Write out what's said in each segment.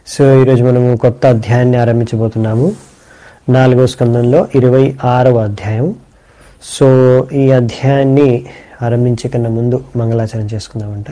So ఈరోజు మనము కొత్త అధ్యాయాన్ని ఆరంభించబోతున్నాము నాలుగో స్కందంలో ఇరవై ఆరవ అధ్యాయం సో ఈ అధ్యాయాన్ని ఆరంభించే కన్నా ముందు మంగళాచరణ చేసుకుందామంట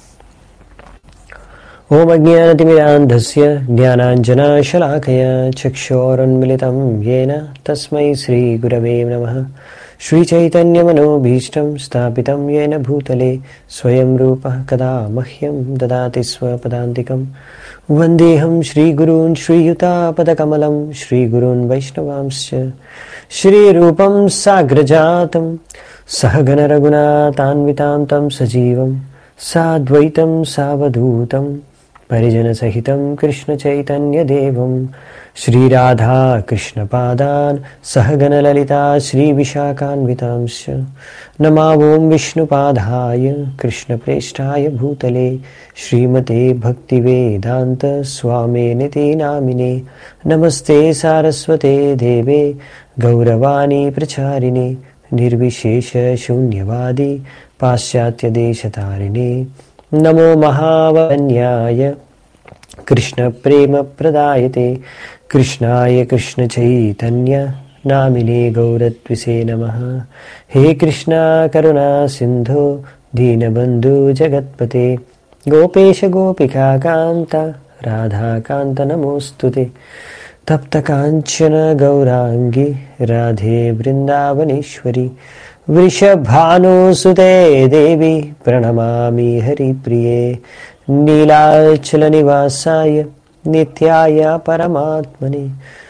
ఓం అజ్ఞానతిమిరాంధస్య జ్ఞానాంజనాశలాకయ చక్షోరున్మిళితం येन తస్మై శ్రీగురవే నమః శ్రీచైతన్యమనోభీష్టం స్థాపితం येन భూతలే స్వయం రూపः కదా మహ్యం దదాతి స్వపదాంతికం వందేహం శ్రీగురూన్ శ్రీయుతాపదకమలం శ్రీగురూన్ వైష్ణవాంశ్చ శ్రీరూపం సాగ్రజాతం సహగణరఘునాథాన్వితాం తం సజీవం సాద్వైతం సావధూతం పరిజనసహితం కృష్ణచైతన్యదేవం శ్రీరాధా కృష్ణపాదాన్ సహగణలలితా శ్రీవిశాఖాన్వితాంశ్చ नमा ॐ विष्णुपादाय कृष्णप्रेष्ठाय भूतले श्रीमते भक्तिवेदान्तस्वामिनिति नामिने नमस्ते सारस्वते देवे गौरवाणी प्रचारिणे निर्विशेषशून्यवादी पाश्चात्यदेशतारिणे नमो महावन्याय कृष्णप्रेमप्रदायते कृष्णाय कृष्णचैतन्य नामिने गौरत्विसे नमः हे कृष्णा करुणा सिन्धो दीनबन्धु जगत्पते गोपेश गोपिकान्त राधाकान्त नमोऽस्तु ते तप्तकाञ्चन गौराङ्गी राधे वृन्दावनेश्वरि वृषभानुसुते देवी प्रणमामि हरिप्रिये नीलाचलनिवासाय नित्याय परमात्मने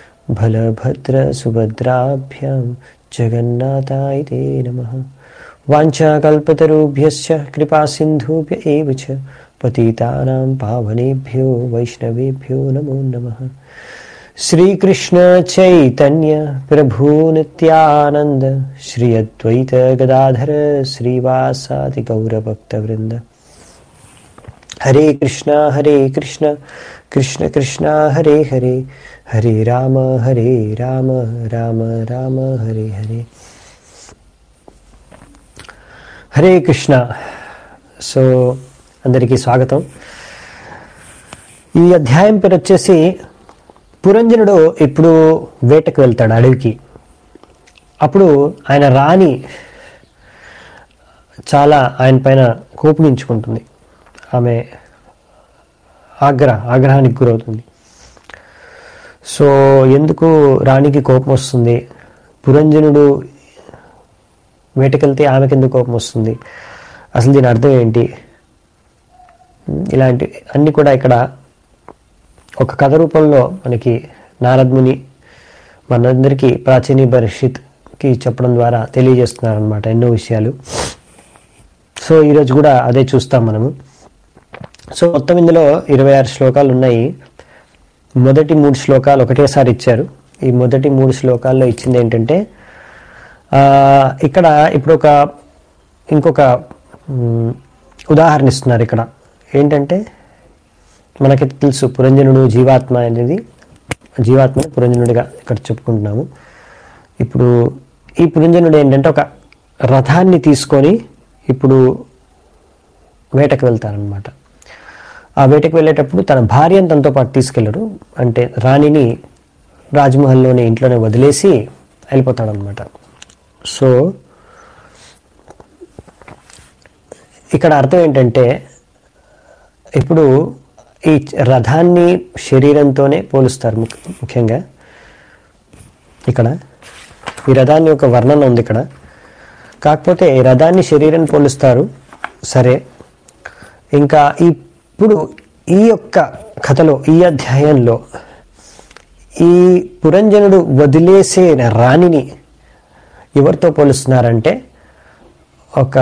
बलभद्रसुभद्राभ्यां जगन्नाथाय ते नमः वाञ्छाकल्पतरुभ्यश्च कृपासिन्धुभ्य एव च पतितानां पावनेभ्यो वैष्णवेभ्यो नमो नमः श्रीकृष्ण चैतन्य प्रभु नित्यानन्द श्री अद्वैत गदाधर श्रीवासादि गौरभक्तवृन्द हरे कृष्णा हरे कृष्ण कृष्ण कृष्णा हरे हरे హరే రామ హరే రామ రామ రామ హరే హరే హరే కృష్ణ సో అందరికీ స్వాగతం ఈ అధ్యాయం పేరు వచ్చేసి పురంజనుడు ఇప్పుడు వేటకు వెళ్తాడు అడవికి అప్పుడు ఆయన రాణి చాలా ఆయన పైన కోపగించుకుంటుంది ఆమె ఆగ్రహ ఆగ్రహానికి గురవుతుంది సో ఎందుకు రాణికి కోపం వస్తుంది పురంజనుడు వేటకెళ్తే ఆమెకి ఎందుకు కోపం వస్తుంది అసలు దీని అర్థం ఏంటి ఇలాంటి అన్నీ కూడా ఇక్కడ ఒక కథ రూపంలో మనకి నారద్ముని మనందరికీ ప్రాచీన భవిష్యత్కి చెప్పడం ద్వారా తెలియజేస్తున్నారనమాట ఎన్నో విషయాలు సో ఈరోజు కూడా అదే చూస్తాం మనము సో మొత్తం ఇందులో ఇరవై ఆరు శ్లోకాలు ఉన్నాయి మొదటి మూడు శ్లోకాలు ఒకటేసారి ఇచ్చారు ఈ మొదటి మూడు శ్లోకాల్లో ఇచ్చింది ఏంటంటే ఇక్కడ ఇప్పుడు ఒక ఇంకొక ఉదాహరణ ఇస్తున్నారు ఇక్కడ ఏంటంటే మనకి తెలుసు పురంజనుడు జీవాత్మ అనేది జీవాత్మని పురంజనుడిగా ఇక్కడ చెప్పుకుంటున్నాము ఇప్పుడు ఈ పురంజనుడు ఏంటంటే ఒక రథాన్ని తీసుకొని ఇప్పుడు వేటకు వెళ్తారనమాట ఆ వేటకు వెళ్ళేటప్పుడు తన భార్యను తనతో పాటు తీసుకెళ్ళరు అంటే రాణిని రాజ్మహల్లోనే ఇంట్లోనే వదిలేసి వెళ్ళిపోతాడనమాట సో ఇక్కడ అర్థం ఏంటంటే ఇప్పుడు ఈ రథాన్ని శరీరంతోనే పోలుస్తారు ముఖ్యంగా ఇక్కడ ఈ రథాన్ని ఒక వర్ణన ఉంది ఇక్కడ కాకపోతే ఈ రథాన్ని శరీరం పోలుస్తారు సరే ఇంకా ఈ ఇప్పుడు ఈ యొక్క కథలో ఈ అధ్యాయంలో ఈ పురంజనుడు వదిలేసే రాణిని ఎవరితో పోలుస్తున్నారంటే ఒక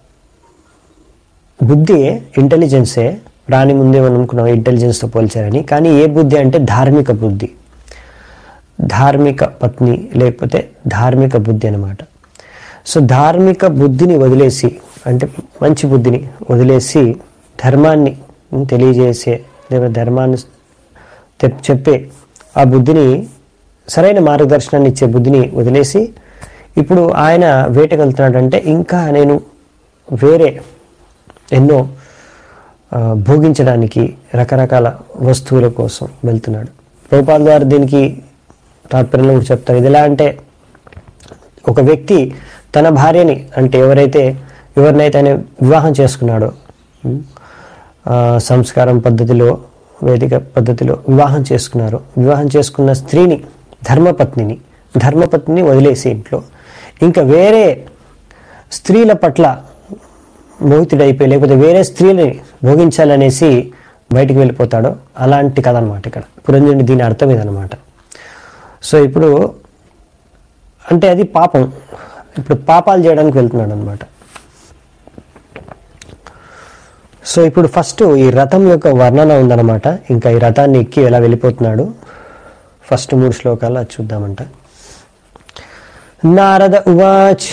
బుద్ధి ఇంటెలిజెన్సే రాణి ముందే మనం అనుకున్నాం ఇంటెలిజెన్స్తో పోల్చారని కానీ ఏ బుద్ధి అంటే ధార్మిక బుద్ధి ధార్మిక పత్ని లేకపోతే ధార్మిక బుద్ధి అనమాట సో ధార్మిక బుద్ధిని వదిలేసి అంటే మంచి బుద్ధిని వదిలేసి ధర్మాన్ని తెలియజేసే లేదా ధర్మాన్ని చెప్పే ఆ బుద్ధిని సరైన మార్గదర్శనాన్ని ఇచ్చే బుద్ధిని వదిలేసి ఇప్పుడు ఆయన వేటకెళ్తున్నాడంటే ఇంకా నేను వేరే ఎన్నో ఆ, భోగించడానికి రకరకాల వస్తువుల కోసం వెళ్తున్నాడు రూపాల ద్వారా దీనికి తాత్పర్యంలో కూడా చెప్తారు ఇది ఎలా అంటే ఒక వ్యక్తి తన భార్యని అంటే ఎవరైతే ఎవరినైతే ఆయన వివాహం చేసుకున్నాడో ఉం, ఆ, సంస్కారం పద్ధతిలో వేదిక పద్ధతిలో వివాహం చేసుకున్నారో వివాహం చేసుకున్న స్త్రీని ధర్మపత్నిని ధర్మపత్నిని వదిలేసి ఇంట్లో ఇంకా వేరే స్త్రీల పట్ల మోహితుడైపోయి లేకపోతే వేరే స్త్రీని భోగించాలనేసి బయటికి వెళ్ళిపోతాడో అలాంటి కథ అనమాట ఇక్కడ పురంజనుడి దీని అర్థం ఇదనమాట సో ఇప్పుడు అంటే అది పాపం ఇప్పుడు పాపాలు చేయడానికి వెళ్తున్నాడు అనమాట సో ఇప్పుడు ఫస్ట్ ఈ రథం యొక్క వర్ణన ఉందన్నమాట ఇంకా ఈ రథాన్ని ఎక్కి ఎలా వెళ్ళిపోతున్నాడు ఫస్ట్ మూడు శ్లోకాలు అది చూద్దామంట నారద ఉవాచ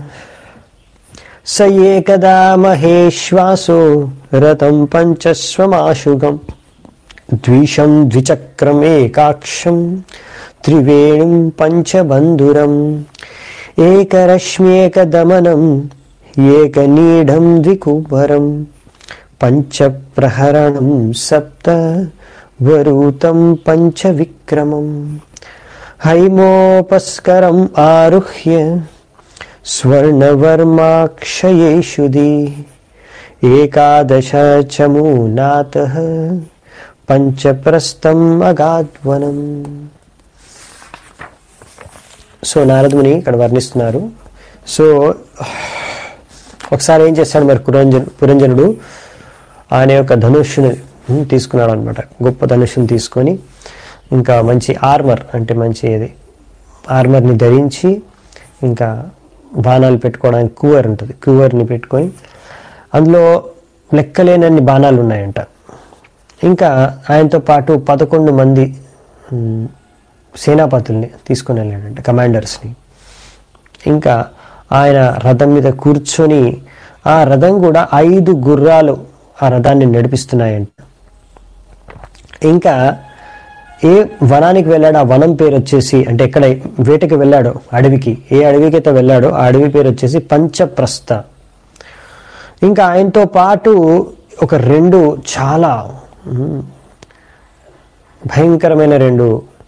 స ఏకదా మహేశ్వాసో రథం పంచస్వమాశుగం ద్విషం ద్విచక్రమేకాక్షం త్రివేణుం పంచబంధురం ఏకరశ్మ్యేకదమనం ఏకనీఢం ద్వికుబరం పంచప్రహరణం సప్త వరూతం పంచవిక్రమం హైమోపస్కరం ఆరుహ్య స్వర్ణవర్మాక్షయేషుది ఏకాదశ చమూనాథ పంచప్రస్థం అగాధ్వనం సో నారదుని ఇక్కడ వర్ణిస్తున్నారు సో ఒకసారి ఏం చేస్తాడు మరి పురంజన్ పురంజనుడు ఆయన యొక్క ధనుష్యుని ఉమ్, తీసుకున్నాడు అనమాట గొప్ప ధనుష్యుని తీసుకొని ఇంకా మంచి ఆర్మర్ అంటే మంచి ఇది ఆర్మర్ని ధరించి ఇంకా బాణాలు పెట్టుకోవడానికి కూవర్ ఉంటుంది కూవర్ని పెట్టుకొని అందులో లెక్కలేనన్ని బాణాలు ఉన్నాయంట ఇంకా ఆయనతో పాటు పదకొండు మంది ఉమ్, సేనాపతుల్ని తీసుకొని వెళ్ళాడంట కమాండర్స్ని ఇంకా ఆయన రథం మీద కూర్చొని ఆ రథం కూడా ఐదు గుర్రాలు ఆ రథాన్ని నడిపిస్తున్నాయంట ఇంకా ఏ వనానికి వెళ్ళాడో ఆ వనం పేరు వచ్చేసి అంటే ఎక్కడ వేటకి వెళ్ళాడో అడవికి ఏ అడవికి అయితే వెళ్ళాడో ఆ అడవి పేరు వచ్చేసి పంచప్రస్థ ఇంకా ఆయనతో పాటు ఒక రెండు చాలా ఉమ్, భయంకరమైన రెండు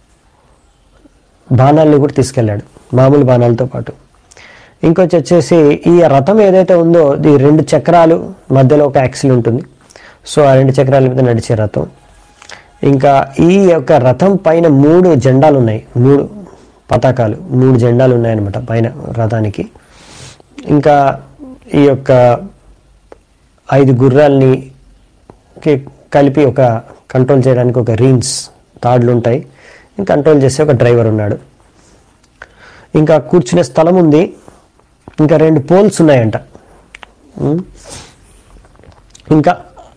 బాణాలను కూడా తీసుకెళ్ళాడు మామూలు బాణాలతో పాటు ఇంకొచ్చి వచ్చేసి ఈ రథం ఏదైతే ఉందో ఈ రెండు చక్రాలు మధ్యలో ఒక యాక్సిల్ ఉంటుంది సో ఆ రెండు చక్రాల మీద నడిచే రథం ఇంకా ఈ యొక్క రథం పైన మూడు జెండాలు ఉన్నాయి మూడు పతాకాలు మూడు జెండాలు ఉన్నాయన్నమాట పైన రథానికి ఇంకా ఈ యొక్క ఐదు గుర్రాల్ని కి కలిపి ఒక కంట్రోల్ చేయడానికి ఒక రీన్స్ తాడులు ఉంటాయి కంట్రోల్ చేసే ఒక డ్రైవర్ ఉన్నాడు ఇంకా కూర్చునే స్థలం ఉంది ఇంకా రెండు పోల్స్ ఉన్నాయంట ఉమ్. ఇంకా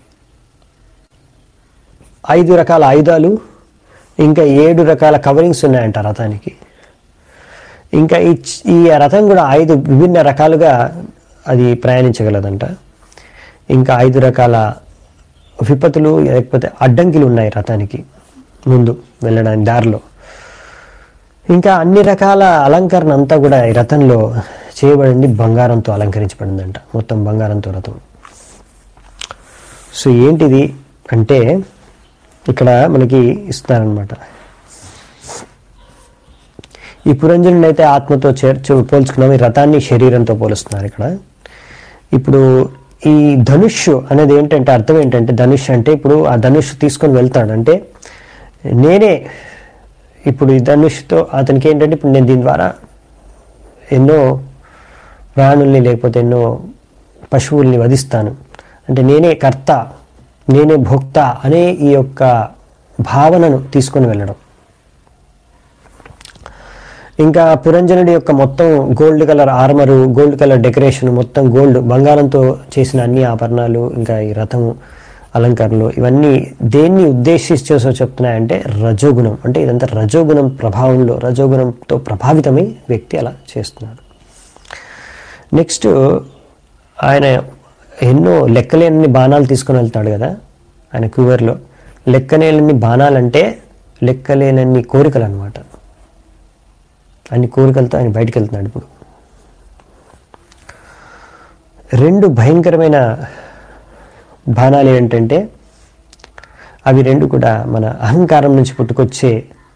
ఐదు రకాల ఆయుధాలు ఇంకా ఏడు రకాల కవరింగ్స్ ఉన్నాయంట రథానికి ఇంకా ఈ చ్- ఈ రథం కూడా ఐదు విభిన్న రకాలుగా అది ప్రయాణించగలదంట ఇంకా ఐదు రకాల విపత్తులు లేకపోతే అడ్డంకిలు ఉన్నాయి రథానికి ముందు వెళ్ళడానికి దారిలో ఇంకా అన్ని రకాల అలంకరణ అంతా కూడా ఈ రథంలో చేయబడింది బంగారంతో అలంకరించబడిందంట మొత్తం బంగారంతో రథం సో ఏంటిది అంటే ఇక్కడ మనకి ఇస్తారనమాట ఈ పురంజనుని అయితే ఆత్మతో చేర్చు పోల్చుకున్నాం ఈ రథాన్ని శరీరంతో పోలుస్తున్నారు ఇక్కడ ఇప్పుడు ఈ ధనుష్ అనేది ఏంటంటే అర్థం ఏంటంటే ధనుష్ అంటే ఇప్పుడు ఆ ధనుష్ తీసుకొని వెళ్తాడు అంటే నేనే ఇప్పుడు ఈ ధనుష్తో అతనికి ఏంటంటే ఇప్పుడు నేను దీని ద్వారా ఎన్నో ప్రాణుల్ని లేకపోతే ఎన్నో పశువుల్ని వధిస్తాను అంటే నేనే కర్త నేనే భోక్త అనే ఈ యొక్క భావనను తీసుకొని వెళ్ళడం ఇంకా పురంజనుడి యొక్క మొత్తం gold colour armour gold colour decoration మొత్తం గోల్డ్ బంగారంతో చేసిన అన్ని ఆభరణాలు ఇంకా ఈ రథము అలంకరణలు ఇవన్నీ దేన్ని ఉద్దేశించి చెప్తున్నాయంటే రజోగుణం అంటే ఇదంతా రజోగుణం ప్రభావంలో రజోగుణంతో ప్రభావితమై వ్యక్తి అలా చేస్తున్నాడు నెక్స్ట్ ఆయన ఎన్నో లెక్కలేని బాణాలు తీసుకొని వెళ్తాడు కదా ఆయన క్యూవర్లో లెక్కలేని బాణాలంటే లెక్కలేనన్ని కోరికలు అనమాట అన్ని కోరికలతో ఆయన బయటికి వెళ్తున్నాడు ఇప్పుడు రెండు భయంకరమైన బాణాలు ఏంటంటే అవి రెండు కూడా మన అహంకారం నుంచి పుట్టుకొచ్చే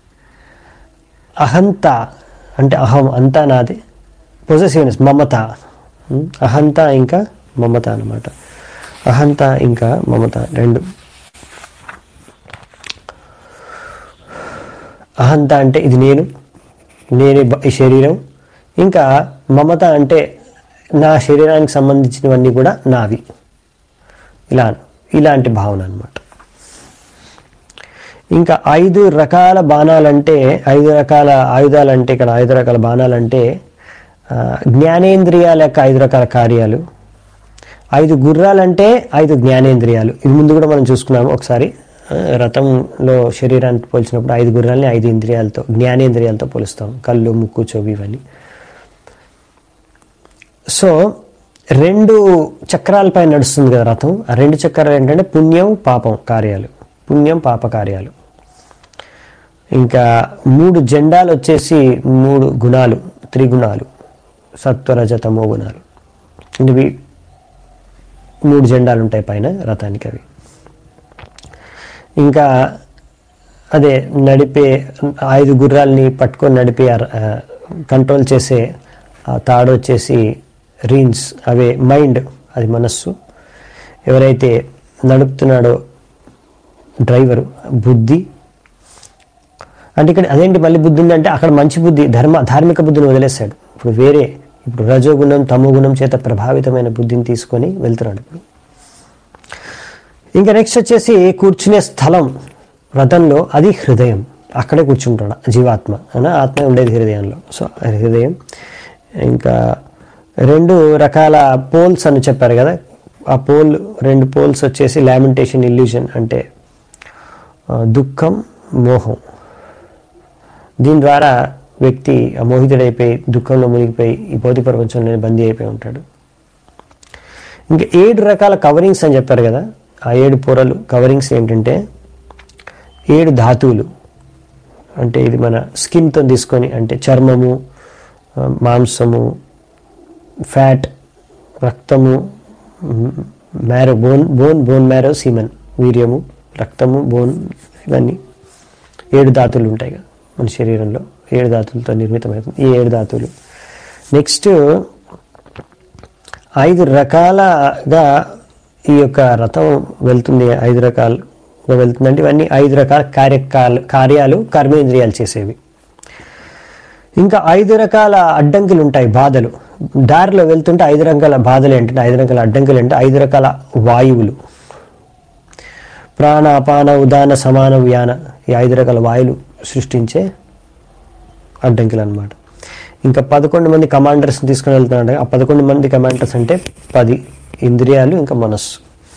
అహంత అంటే అహం అంతా నాది పొజెసివ్నెస్ మమత ఉం? అహంత ఇంకా మమత అన్నమాట అహంత ఇంకా మమత రెండు అహంత అంటే ఇది నేను నేనే బ- ఈ శరీరం ఇంకా మమత అంటే నా శరీరానికి సంబంధించినవన్నీ కూడా నావి ఇలా ఇలాంటి భావన అన్నమాట ఇంకా ఐదు రకాల బాణాలంటే ఐదు రకాల ఆయుధాలంటే ఇక్కడ ఐదు రకాల బాణాలంటే ఆ, జ్ఞానేంద్రియాల యొక్క ఐదు రకాల కార్యాలు ఐదు గుర్రాలంటే ఐదు జ్ఞానేంద్రియాలు ఇది ముందు కూడా మనం చూసుకున్నాము ఒకసారి ఆ, రథంలో శరీరానికి పోల్చినప్పుడు ఐదు గుర్రాలని ఐదు ఇంద్రియాలతో జ్ఞానేంద్రియాలతో పోలుస్తాం కళ్ళు ముక్కు చెవి ఇవన్నీ సో రెండు చక్రాలపై నడుస్తుంది కదా రథం ఆ రెండు చక్రాలు ఏంటంటే పుణ్యం పాపం కార్యాలు పుణ్యం పాప కార్యాలు ఇంకా మూడు జెండాలు వచ్చేసి మూడు గుణాలు త్రిగుణాలు సత్వరజతమో గుణాలు ఇవి మూడు జెండాలు ఉంటాయి పైన రథానికి అవి ఇంకా అదే నడిపే ఐదు గుర్రాల్ని పట్టుకొని నడిపే ఆ, ఆ, కంట్రోల్ చేసే ఆ తాడు వచ్చేసి రీన్స్ అవే మైండ్ అది మనస్సు ఎవరైతే నడుపుతున్నాడో డ్రైవరు బుద్ధి అంటే ఇక్కడ అదేంటి మళ్ళీ బుద్ధి ఉందంటే అక్కడ మంచి బుద్ధి ధర్మ ధార్మిక బుద్ధిని వదిలేశాడు ఇప్పుడు వేరే ఇప్పుడు రజోగుణం తమోగుణం చేత ప్రభావితమైన బుద్ధిని తీసుకొని వెళ్తున్నాడు ఇప్పుడు ఇంకా నెక్స్ట్ వచ్చేసి కూర్చునే స్థలం రథంలో అది హృదయం అక్కడే కూర్చుంటాడు జీవాత్మ అన ఆత్మ ఉండేది హృదయంలో సో అది హృదయం ఇంకా రెండు రకాల పోల్స్ అని చెప్పారు కదా ఆ పోల్ రెండు పోల్స్ వచ్చేసి లామెంటేషన్ ఇల్యూజన్ అంటే ఆ, దుఃఖం మోహం దీని ద్వారా వ్యక్తి మోహితుడైపోయి దుఃఖంలో మునిగిపోయి ఈ భౌతిక ప్రపంచంలో బందీ అయిపోయి ఉంటాడు ఇంకా ఏడు రకాల కవరింగ్స్ అని చెప్పారు కదా ఆ ఏడు పొరలు కవరింగ్స్ ఏంటంటే ఏడు ధాతువులు అంటే ఇది మన స్కిన్తో తీసుకొని అంటే చర్మము ఆ, మాంసము ఫ్యాట్ రక్తము marrow bone bone bone marrow semen వీర్యము రక్తము బోన్ ఇవన్నీ ఏడు ధాతువులు ఉంటాయి కదా మన శరీరంలో ఏడు ధాతువులతో నిర్మితమవుతుంది ఈ ఏడు ధాతువులు నెక్స్ట్ ఐదు రకాలగా ఈ యొక్క రథం వెళ్తుంది ఐదు రకాలుగా వెళ్తుందంటే ఇవన్నీ ఐదు రకాల కార్యకాలు కార్యాలు కర్మేంద్రియాలు చేసేవి ఇంకా ఐదు రకాల అడ్డంకులు ఉంటాయి బాధలు దారిలో వెళ్తుంటే ఐదు రకాల బాధలు ఏంటంటే ఐదు రకాల అడ్డంకులు అంటే ఐదు రకాల వాయువులు ప్రాణ అపాన ఉదాన సమాన వ్యాన ఈ ఐదు రకాల వాయువులు సృష్టించే అడ్డంకులు అనమాట ఇంకా పదకొండు మంది కమాండర్స్ని తీసుకుని వెళ్తున్నాడు ఆ పదకొండు మంది కమాండర్స్ అంటే పది ఇంద్రియాలు ఇంకా మనస్సు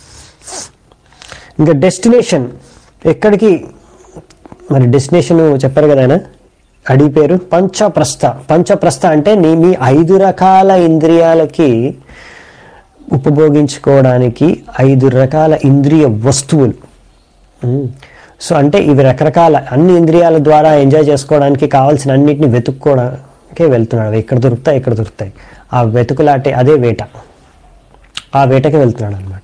ఇంకా డెస్టినేషన్ ఎక్కడికి మరి డెస్టినేషన్ చెప్పారు కదా ఆయన అడిగి పేరు పంచప్రస్థ పంచప్రస్థ అంటే నీ మీ ఐదు రకాల ఇంద్రియాలకి ఉపభోగించుకోవడానికి ఐదు రకాల ఇంద్రియ వస్తువులు ఉమ్. సో అంటే ఇవి రకరకాల అన్ని ఇంద్రియాల ద్వారా ఎంజాయ్ చేసుకోవడానికి కావాల్సిన అన్నిటిని వెతుక్కోవడానికే వెళ్తున్నాడు అవి ఎక్కడ దొరుకుతాయి ఎక్కడ దొరుకుతాయి ఆ వెతుకులాటే అదే వేట ఆ వేటకి వెళ్తున్నాడు అనమాట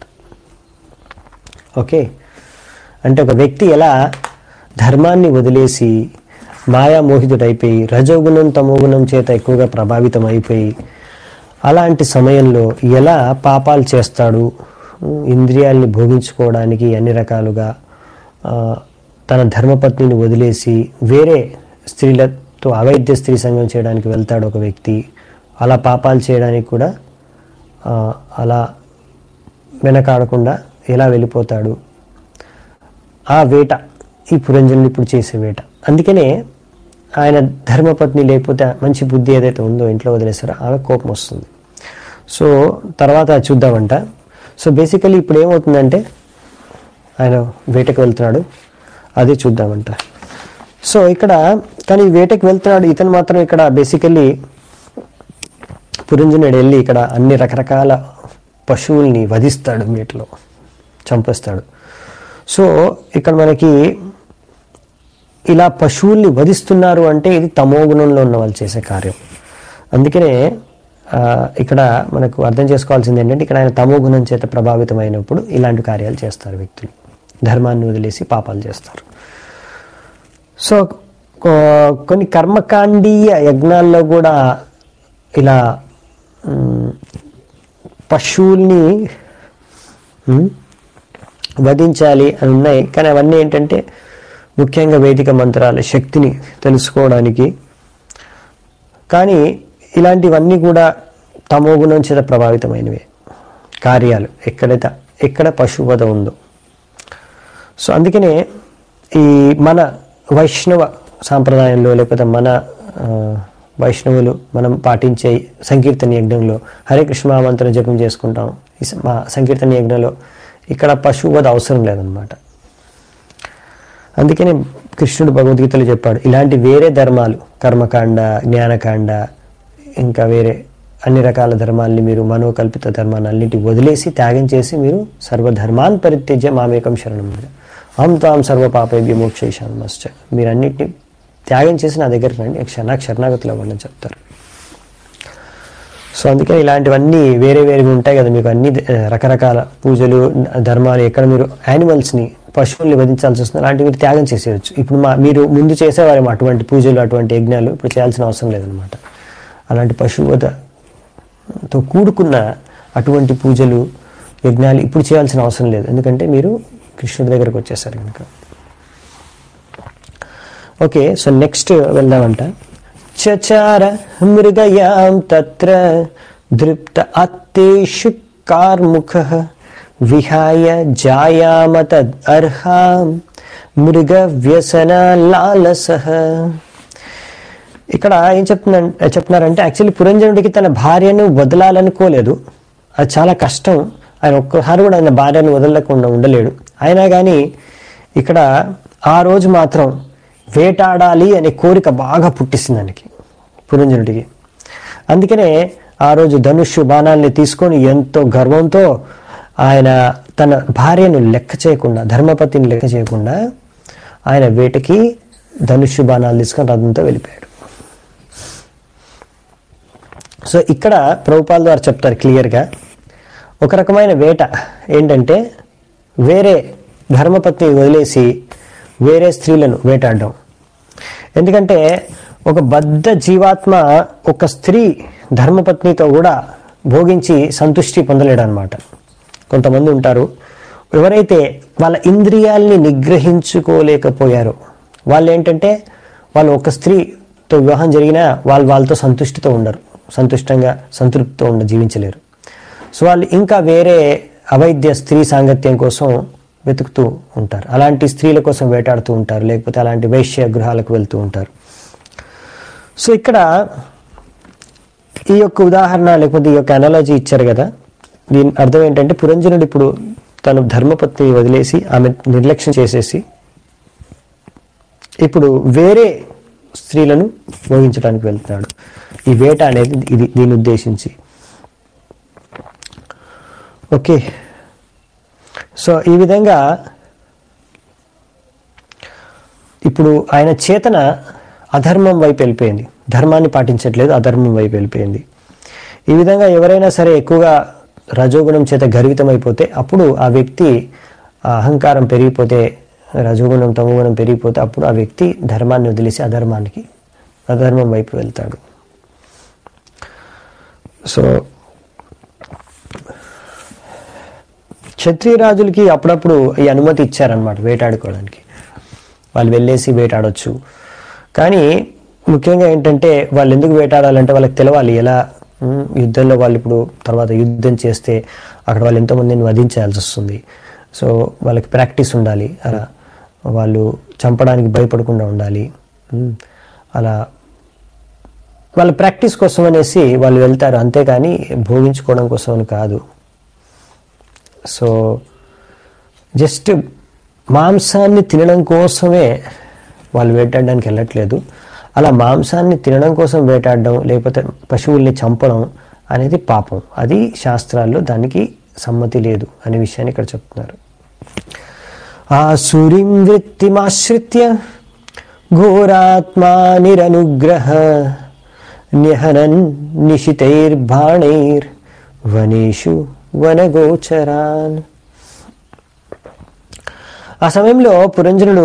ఓకే అంటే ఒక వ్యక్తి ఎలా ధర్మాన్ని వదిలేసి మాయామోహితుడైపోయి రజోగుణం తమోగుణం చేత ఎక్కువగా ప్రభావితం అయిపోయి అలాంటి సమయంలో ఎలా పాపాలు చేస్తాడు ఉమ్, ఇంద్రియాల్ని భోగించుకోవడానికి అన్ని రకాలుగా ఆ, తన ధర్మపత్నిని వదిలేసి వేరే స్త్రీలతో అవైద్య స్త్రీ సంఘం చేయడానికి వెళ్తాడు ఒక వ్యక్తి అలా పాపాలు చేయడానికి కూడా ఆ, అలా వెనకాడకుండా ఎలా వెళ్ళిపోతాడు ఆ వేట ఈ పురంజనులు ఇప్పుడు చేసే వేట అందుకనే ఆయన ధర్మపత్ని లేకపోతే మంచి బుద్ధి ఏదైతే ఉందో ఇంట్లో వదిలేస్తారో ఆమె కోపం వస్తుంది సో తర్వాత అది చూద్దామంట సో బేసికలీ ఇప్పుడు ఏమవుతుందంటే ఆయన వేటకు వెళ్తున్నాడు అది చూద్దామంట సో ఇక్కడ కానీ ఈ వేటకు వెళ్తున్నాడు ఇతను మాత్రం ఇక్కడ బేసికలీ పురంజనుడు వెళ్ళి ఇక్కడ అన్ని రకరకాల పశువుల్ని వధిస్తాడు వీటిలో చంపేస్తాడు సో ఇక్కడ మనకి ఇలా పశువుల్ని వధిస్తున్నారు అంటే ఇది తమో గుణంలో ఉన్న వాళ్ళు చేసే కార్యం అందుకనే ఆ, ఇక్కడ మనకు అర్థం చేసుకోవాల్సింది ఏంటంటే ఇక్కడ ఆయన తమో గుణం చేత ప్రభావితమైనప్పుడు ఇలాంటి కార్యాలు చేస్తారు వ్యక్తులు ధర్మాన్ని వదిలేసి పాపాలు చేస్తారు సో కొ- కొన్ని కర్మకాండీయ యజ్ఞాల్లో కూడా ఇలా మ్, పశువుల్ని మ్, వధించాలి అని ఉన్నాయి కానీ అవన్నీ ఏంటంటే ముఖ్యంగా వేదిక మంత్రాల శక్తిని తెలుసుకోవడానికి కానీ ఇలాంటివన్నీ కూడా తమో గుణం చేత ప్రభావితమైనవే కార్యాలు ఎక్కడైతే ఎక్కడ పశువధ ఉందో సో అందుకనే ఈ మన వైష్ణవ సాంప్రదాయంలో లేకపోతే మన ఆ, వైష్ణవులు మనం పాటించే సంకీర్తన యజ్ఞంలో హరే కృష్ణ మహామంత్రం జపం చేసుకుంటాం ఈ స- మా సంకీర్తన యజ్ఞంలో ఇక్కడ పశువధ అవసరం లేదనమాట అందుకనే కృష్ణుడు భగవద్గీతలో చెప్పాడు ఇలాంటి వేరే ధర్మాలు కర్మకాండ జ్ఞానకాండ ఇంకా వేరే అన్ని రకాల ధర్మాల్ని మీరు మనోకల్పిత ధర్మాన్ని అన్నిటి వదిలేసి త్యాగం చేసి మీరు సర్వధర్మాన్ పరిత్యజ్య మామేకం శరణం మీద అహం తాం సర్వ పాపేభ్య మోక్షేషాన్మశ్చ మీరు అన్నిటిని త్యాగం చేసి నా దగ్గరికి రండి క్షణ శరణాగతులు అవ్వండి అని చెప్తారు సో అందుకని ఇలాంటివన్నీ వేరే వేరేవి ఉంటాయి కదా మీకు అన్ని ఆ, రకరకాల పూజలు ధర్మాలు ఎక్కడ మీరు యానిమల్స్ని పశువుల్ని వధించాల్సి వస్తుంది అలాంటివి మీరు త్యాగం చేసేయచ్చు ఇప్పుడు మా మీరు ముందు చేసేవారేమో అటువంటి పూజలు అటువంటి యజ్ఞాలు ఇప్పుడు చేయాల్సిన అవసరం లేదనమాట అలాంటి పశువధతో కూడుకున్న అటువంటి పూజలు యజ్ఞాలు ఇప్పుడు చేయాల్సిన అవసరం లేదు ఎందుకంటే మీరు కృష్ణుడి దగ్గరకు వచ్చేసారు కనుక ఓకే సో నెక్స్ట్ వెళ్దామంట చచార మృగయాం తత్ర దృప్త అత్తేషు కార్ముఖ విహాయ జాయామ తద్ అర్హాం మృగ వ్యసన లాలస ఇక్కడ ఏం చెప్తున్నా చెప్తున్నారంటే యాక్చువల్లీ పురంజనుడికి తన భార్యను వదలాలనుకోలేదు అది చాలా కష్టం ఆయన ఒక్కసారి కూడా ఆయన భార్యను వదలకుండా ఉండలేడు అయినా కానీ ఇక్కడ ఆ రోజు మాత్రం వేటాడాలి అనే కోరిక బాగా పుట్టిస్తుంది ఆయనకి పురంజనుడికి అందుకనే ఆ రోజు ధనుష్షు బాణాల్ని తీసుకొని ఎంతో గర్వంతో ఆయన తన భార్యను లెక్క చేయకుండా ధర్మపతిని లెక్క చేయకుండా ఆయన వేటకి ధనుష్షు బాణాలు తీసుకొని రథంతో వెళ్ళిపోయాడు సో ఇక్కడ ప్రభుపాల్ ద్వారా చెప్తారు క్లియర్గా ఒక రకమైన వేట ఏంటంటే వేరే ధర్మపత్ని వదిలేసి వేరే స్త్రీలను వేటాడడం ఎందుకంటే ఒక బద్ధ జీవాత్మ ఒక స్త్రీ ధర్మపత్నితో కూడా భోగించి సంతుష్టి పొందలేడు అనమాట కొంతమంది ఉంటారు ఎవరైతే వాళ్ళ ఇంద్రియాల్ని నిగ్రహించుకోలేకపోయారో వాళ్ళు ఏంటంటే వాళ్ళు ఒక స్త్రీతో వివాహం జరిగినా వాళ్ళు వాళ్ళతో సంతుష్టితో ఉండరు సంతుష్టంగా సంతృప్తితో ఉండ జీవించలేరు సో వాళ్ళు ఇంకా వేరే అవైద్య స్త్రీ సాంగత్యం కోసం వెతుకుతూ ఉంటారు అలాంటి స్త్రీల కోసం వేటాడుతూ ఉంటారు లేకపోతే అలాంటి వైశ్య గృహాలకు వెళ్తూ ఉంటారు సో ఇక్కడ ఈ యొక్క ఉదాహరణ లేకపోతే ఈ యొక్క అనాలజీ ఇచ్చారు కదా దీని అర్థం ఏంటంటే పురంజనుడు ఇప్పుడు తను ధర్మపత్ని వదిలేసి ఆమె నిర్లక్ష్యం చేసేసి ఇప్పుడు వేరే స్త్రీలను మోగించడానికి వెళ్తున్నాడు ఈ వేట అనేది ఇది దీన్ని ఉద్దేశించి ఓకే సో ఈ విధంగా ఇప్పుడు ఆయన చేతన అధర్మం వైపు వెళ్ళిపోయింది ధర్మాన్ని పాటించట్లేదు అధర్మం వైపు వెళ్ళిపోయింది ఈ విధంగా ఎవరైనా సరే ఎక్కువగా రజోగుణం చేత గర్వితమైపోతే అప్పుడు ఆ వ్యక్తి ఆ అహంకారం పెరిగిపోతే రజోగుణం తమోగుణం పెరిగిపోతే అప్పుడు ఆ వ్యక్తి ధర్మాన్ని వదిలేసి అధర్మానికి అధర్మం వైపు వెళ్తాడు సో క్షత్రియరాజులకి అప్పుడప్పుడు ఈ అనుమతి ఇచ్చారనమాట వేటాడుకోవడానికి వాళ్ళు వెళ్ళేసి వేటాడొచ్చు కానీ ముఖ్యంగా ఏంటంటే వాళ్ళు ఎందుకు వేటాడాలంటే వాళ్ళకి తెలవాలి ఎలా ఉమ్, యుద్ధంలో వాళ్ళు ఇప్పుడు తర్వాత యుద్ధం చేస్తే అక్కడ వాళ్ళు ఎంతోమందిని వధించాల్సి వస్తుంది సో వాళ్ళకి ప్రాక్టీస్ ఉండాలి అలా వాళ్ళు చంపడానికి భయపడకుండా ఉండాలి ఉమ్, అలా వాళ్ళ ప్రాక్టీస్ కోసం అనేసి వాళ్ళు వెళ్తారు అంతేకాని భోగించుకోవడం కోసం అని కాదు సో జస్ట్ మాంసాన్ని తినడం కోసమే వాళ్ళు వేటాడడానికి వెళ్ళట్లేదు అలా మాంసాన్ని తినడం కోసం వేటాడడం లేకపోతే పశువుల్ని చంపడం అనేది పాపం అది శాస్త్రాల్లో దానికి సమ్మతి లేదు అనే విషయాన్ని ఇక్కడ చెప్తున్నారు ఆసురిం వృత్తిమాశ్రిత్య ఘోరాత్మా నిరనుగ్రహ న్యహనన్ నిశితైర్బాణైర్ వనేషు వనగోచరాన్ ఆ సమయంలో పురంజనుడు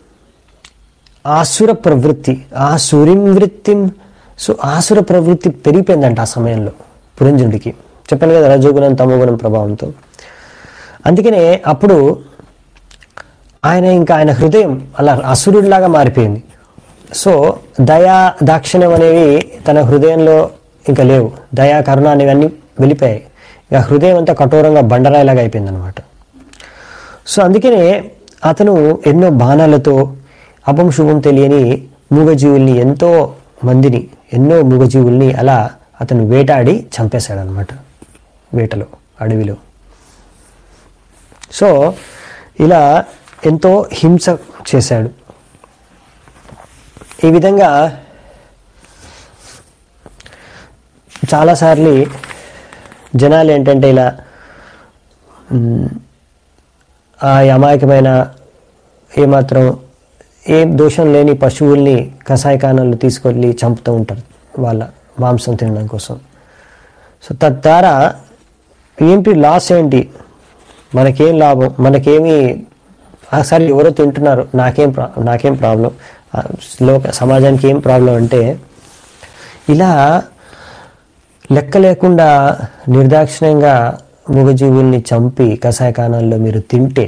ఆసుర ప్రవృత్తి ఆసురిం వృత్తిం సో ఆసుర ప్రవృత్తి పెరిగిపోయిందంట ఆ సమయంలో పురంజనుడికి చెప్పాను కదా రజోగుణం తమోగుణం ప్రభావంతో అందుకనే అప్పుడు ఆయన ఇంకా ఆయన హృదయం అలా అసురుడిలాగా మారిపోయింది సో దయా దాక్షిణ్యం అనేవి తన హృదయంలో ఇంకా లేవు దయా కరుణ అనేవి అన్నీ వెళ్ళిపోయాయి ఇక హృదయం అంతా కఠోరంగా బండరాయిలాగా అయిపోయింది అనమాట సో అందుకనే అతను ఎన్నో బాణాలతో అపం శుభం తెలియని మూగజీవుల్ని ఎంతో మందిని ఎన్నో మూగజీవుల్ని అలా అతను వేటాడి చంపేశాడు అనమాట వేటలో అడవిలో సో ఇలా ఎంతో హింస చేశాడు ఈ విధంగా చాలాసార్లు జనాలు ఏంటంటే ఇలా మ్, ఆ అమాయకమైన ఏమాత్రం ఏం దోషం లేని పశువుల్ని కషాయకానాలు తీసుకెళ్ళి చంపుతూ ఉంటారు వాళ్ళ మాంసం తినడం కోసం సో తద్వారా ఏంటి లాస్ ఏంటి మనకేం లాభం మనకేమి సరే ఎవరో తింటున్నారు నాకేం ప్రా నాకేం ప్రాబ్లం ఆ, లోక సమాజానికి ఏం ప్రాబ్లం అంటే ఇలా లెక్క లేకుండా నిర్దాక్షిణ్యంగా మూగజీవుల్ని చంపి కషాయకానాల్లో మీరు తింటే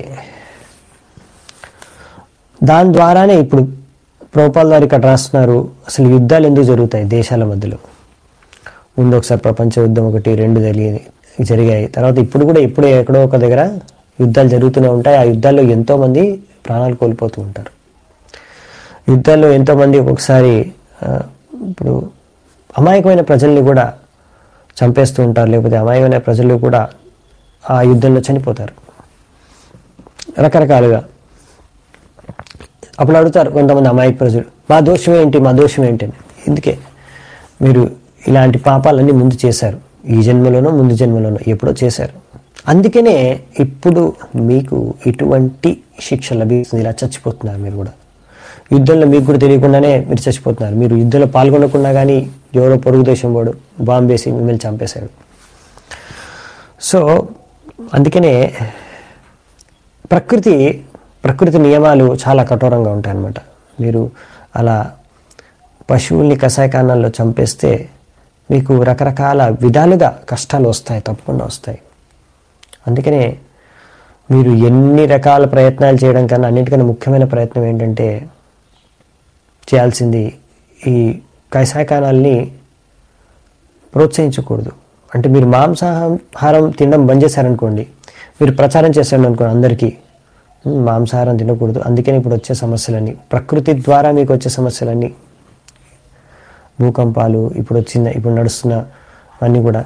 దాని ద్వారానే ఇప్పుడు ప్రభుపాల్ వారు ఇక్కడ రాస్తున్నారు అసలు యుద్ధాలు ఎందుకు జరుగుతాయి దేశాల మధ్యలో ముందు ఒకసారి ప్రపంచ యుద్ధం ఒకటి రెండు జరిగి జరిగాయి తర్వాత ఇప్పుడు కూడా ఇప్పుడు ఎక్కడో ఒక దగ్గర యుద్ధాలు జరుగుతూనే ఉంటాయి ఆ యుద్ధాల్లో ఎంతో మంది ప్రాణాలు కోల్పోతూ ఉంటారు యుద్ధాల్లో ఎంతో మంది ఒక్కొక్కసారి ఆ, ఇప్పుడు అమాయకమైన ప్రజల్ని కూడా చంపేస్తూ ఉంటారు లేకపోతే అమాయకమైన ప్రజలు కూడా ఆ యుద్ధంలో చనిపోతారు రకరకాలుగా అప్పుడు అడుగుతారు కొంతమంది అమాయక ప్రజలు మా దోషం ఏంటి మా దోషం ఏంటి అని ఇందుకే మీరు ఇలాంటి పాపాలన్నీ ముందు చేశారు ఈ జన్మలోనో ముందు జన్మలోనో ఎప్పుడో చేశారు అందుకనే ఇప్పుడు మీకు ఇటువంటి శిక్ష లభిస్తుంది ఇలా చచ్చిపోతున్నారు మీరు కూడా యుద్ధంలో మీకు కూడా తెలియకుండానే మీరు చచ్చిపోతున్నారు మీరు యుద్ధంలో పాల్గొనకుండా కానీ ఎవరో పొరుగు దేశం వాడు బాంబేసి మిమ్మల్ని చంపేశాడు సో అందుకనే ప్రకృతి ప్రకృతి నియమాలు చాలా కఠోరంగా ఉంటాయి అన్నమాట మీరు అలా పశువుల్ని కషాయకానాల్లో చంపేస్తే మీకు రకరకాల విధాలుగా కష్టాలు వస్తాయి తప్పకుండా వస్తాయి అందుకనే మీరు ఎన్ని రకాల ప్రయత్నాలు చేయడం కన్నా అన్నిటికన్నా ముఖ్యమైన ప్రయత్నం ఏంటంటే చేయాల్సింది ఈ కషాయకానాల్ని ప్రోత్సహించకూడదు అంటే మీరు మాంసాహారం తినడం బంద్ చేశారనుకోండి మీరు ప్రచారం చేశారు అనుకోండి అందరికీ "ఉమ్, మాంసాహారం తినకూడదు అందుకని ఇప్పుడు వచ్చే సమస్యలన్నీ ప్రకృతి ద్వారా మీకు వచ్చే సమస్యలన్నీ భూకంపాలు ఇప్పుడు వచ్చిన ఇప్పుడు నడుస్తున్న అన్నీ కూడా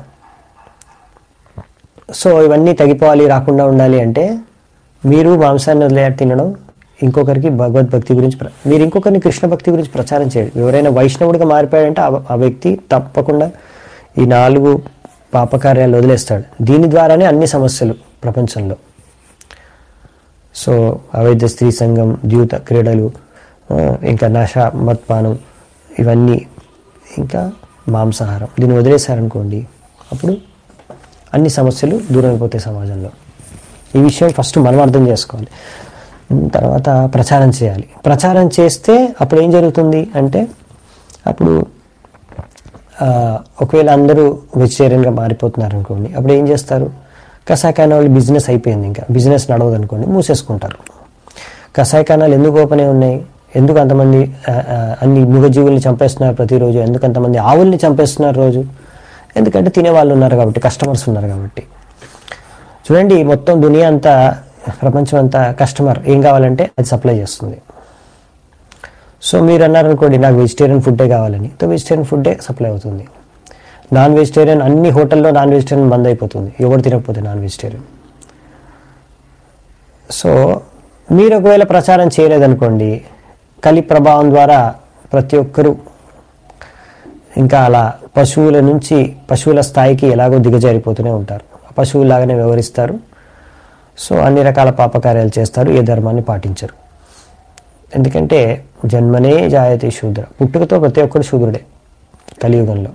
సో ఇవన్నీ తగ్గిపోవాలి రాకుండా ఉండాలి అంటే మీరు మాంసాన్ని వదిలేయాలి తినడం ఇంకొకరికి భగవద్భక్తి గురించి ప్ర- మీరు ఇంకొకరిని కృష్ణ భక్తి గురించి ప్రచారం చేయండి ఎవరైనా వైష్ణవుడిగా మారిపోయాడంటే ఆ- ఆ వ్యక్తి తప్పకుండా ఈ నాలుగు పాపకార్యాలు వదిలేస్తాడు దీని ద్వారానే అన్ని సమస్యలు ప్రపంచంలో సో అవైద్య స్త్రీ సంఘం ద్యూత క్రీడలు ఆ, ఇంకా నష మత్పానం ఇవన్నీ ఇంకా మాంసాహారం దీన్ని వదిలేశారనుకోండి అప్పుడు అన్ని సమస్యలు దూరం అయిపోతాయి సమాజంలో ఈ విషయం ఫస్ట్ మనం అర్థం చేసుకోవాలి ఉమ్, తర్వాత ప్రచారం చేయాలి ప్రచారం చేస్తే అప్పుడు ఏం జరుగుతుంది అంటే అప్పుడు ఆ, ఒకవేళ అందరూ వెజిటేరియన్గా మారిపోతున్నారు అనుకోండి అప్పుడు ఏం చేస్తారు కషాయకాన వాళ్ళు బిజినెస్ అయిపోయింది ఇంకా బిజినెస్ నడవదు అనుకోండి మూసేసుకుంటారు కషాయకానాలు ఎందుకు ఓపెన్ అయి ఉన్నాయి ఎందుకు అంతమంది ఆ, ఆ, అన్ని మూగజీవుల్ని చంపేస్తున్నారు ప్రతిరోజు ఎందుకు అంతమంది ఆవుల్ని చంపేస్తున్నారు రోజు ఎందుకంటే తినేవాళ్ళు ఉన్నారు కాబట్టి కస్టమర్స్ ఉన్నారు కాబట్టి చూడండి మొత్తం దునియా అంతా ప్రపంచం అంతా కస్టమర్ ఏం కావాలంటే అది సప్లై చేస్తుంది సో మీరు అన్నారనుకోండి నాకు వెజిటేరియన్ ఫుడ్డే కావాలని సో వెజిటేరియన్ ఫుడ్డే సప్లై అవుతుంది నాన్ వెజిటేరియన్ అన్ని హోటల్లో నాన్ వెజిటేరియన్ బంద్ అయిపోతుంది ఎవరు తినకపోతే నాన్ వెజిటేరియన్ సో మీరు ఒకవేళ ప్రచారం చేయలేదనుకోండి కలి ప్రభావం ద్వారా ప్రతి ఒక్కరూ ఇంకా అలా పశువుల నుంచి పశువుల స్థాయికి ఎలాగో దిగజారిపోతూనే ఉంటారు పశువులాగానే వ్యవహరిస్తారు సో అన్ని రకాల పాపకార్యాలు చేస్తారు ఏ ధర్మాన్ని పాటించరు ఎందుకంటే జన్మనే జాయతే శూద్ర పుట్టుకతో ప్రతి ఒక్కడు శూద్రుడే కలియుగంలో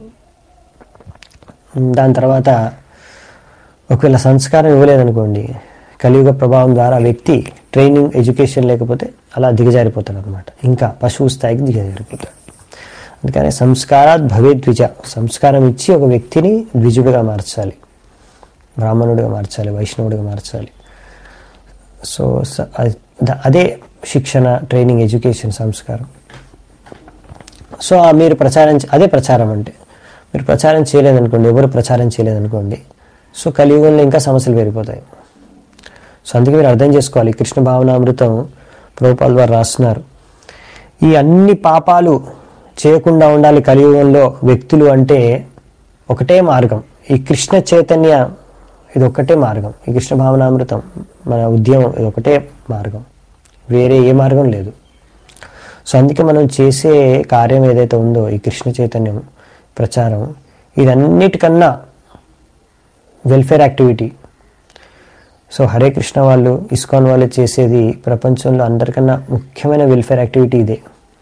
దాని తర్వాత ఒకవేళ సంస్కారం ఇవ్వలేదనుకోండి కలియుగ ప్రభావం ద్వారా ఆ వ్యక్తి ట్రైనింగ్ ఎడ్యుకేషన్ లేకపోతే అలా దిగజారిపోతాడు అనమాట ఇంకా పశువు స్థాయికి దిగజారిపోతాడు అందుకని సంస్కారాత్ భవే ద్విజ సంస్కారం ఇచ్చి ఒక వ్యక్తిని ద్విజుడిగా మార్చాలి బ్రాహ్మణుడిగా మార్చాలి వైష్ణవుడిగా మార్చాలి సో స- అది- ద- అదే శిక్షణ ట్రైనింగ్ ఎడ్యుకేషన్ సంస్కారం సో ఆ మీరు ప్రచారం చే- అదే ప్రచారం అంటే మీరు ప్రచారం చేయలేదనుకోండి ఎవరు ప్రచారం చేయలేదనుకోండి సో కలియుగంలో ఇంకా సమస్యలు పెరిగిపోతాయి సో అందుకే మీరు అర్థం చేసుకోవాలి కృష్ణ భావనామృతం ప్రభుపాల్ వారు రాస్తున్నారు ఈ అన్ని పాపాలు చేయకుండా ఉండాలి కలియుగంలో వ్యక్తులు అంటే ఒకటే మార్గం ఈ కృష్ణ చైతన్య ఇది ఒకటే మార్గం ఈ కృష్ణ భావనామృతం మన ఉద్యమం ఇది ఒకటే మార్గం వేరే ఏ మార్గం లేదు సో అందుకే మనం చేసే కార్యం ఏదైతే ఉందో ఈ కృష్ణ చైతన్యం ప్రచారం ఇదన్నిటికన్నా welfare activity so Hare Krishna వాళ్ళు ఇస్కాన్ వాళ్ళు చేసేది ప్రపంచంలో అందరికన్నా ముఖ్యమైన వెల్ఫేర్ యాక్టివిటీ ఇదే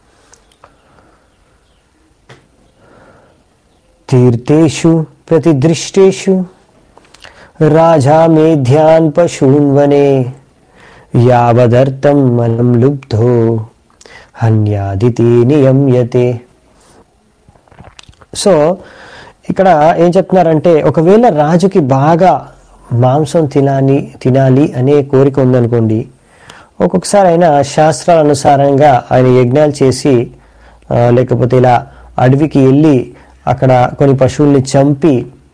తీర్థేషు ప్రతిదృష్టేషు రాజా మేధ్యాన్ పశూన్ వనే యావదర్థం మలం లుబ్ధో హన్యాదితి నియమ్యతే సో ఇక్కడ ఏం చెప్తున్నారంటే ఒకవేళ రాజుకి బాగా మాంసం తినాలి తినాలి అనే కోరిక ఉందనుకోండి ఒక్కొక్కసారి ఆయన శాస్త్రాల అనుసారంగా ఆయన యజ్ఞాలు చేసి ఆ, లేకపోతే ఇలా అడవికి వెళ్ళి అక్కడ కొన్ని పశువుల్ని చంపి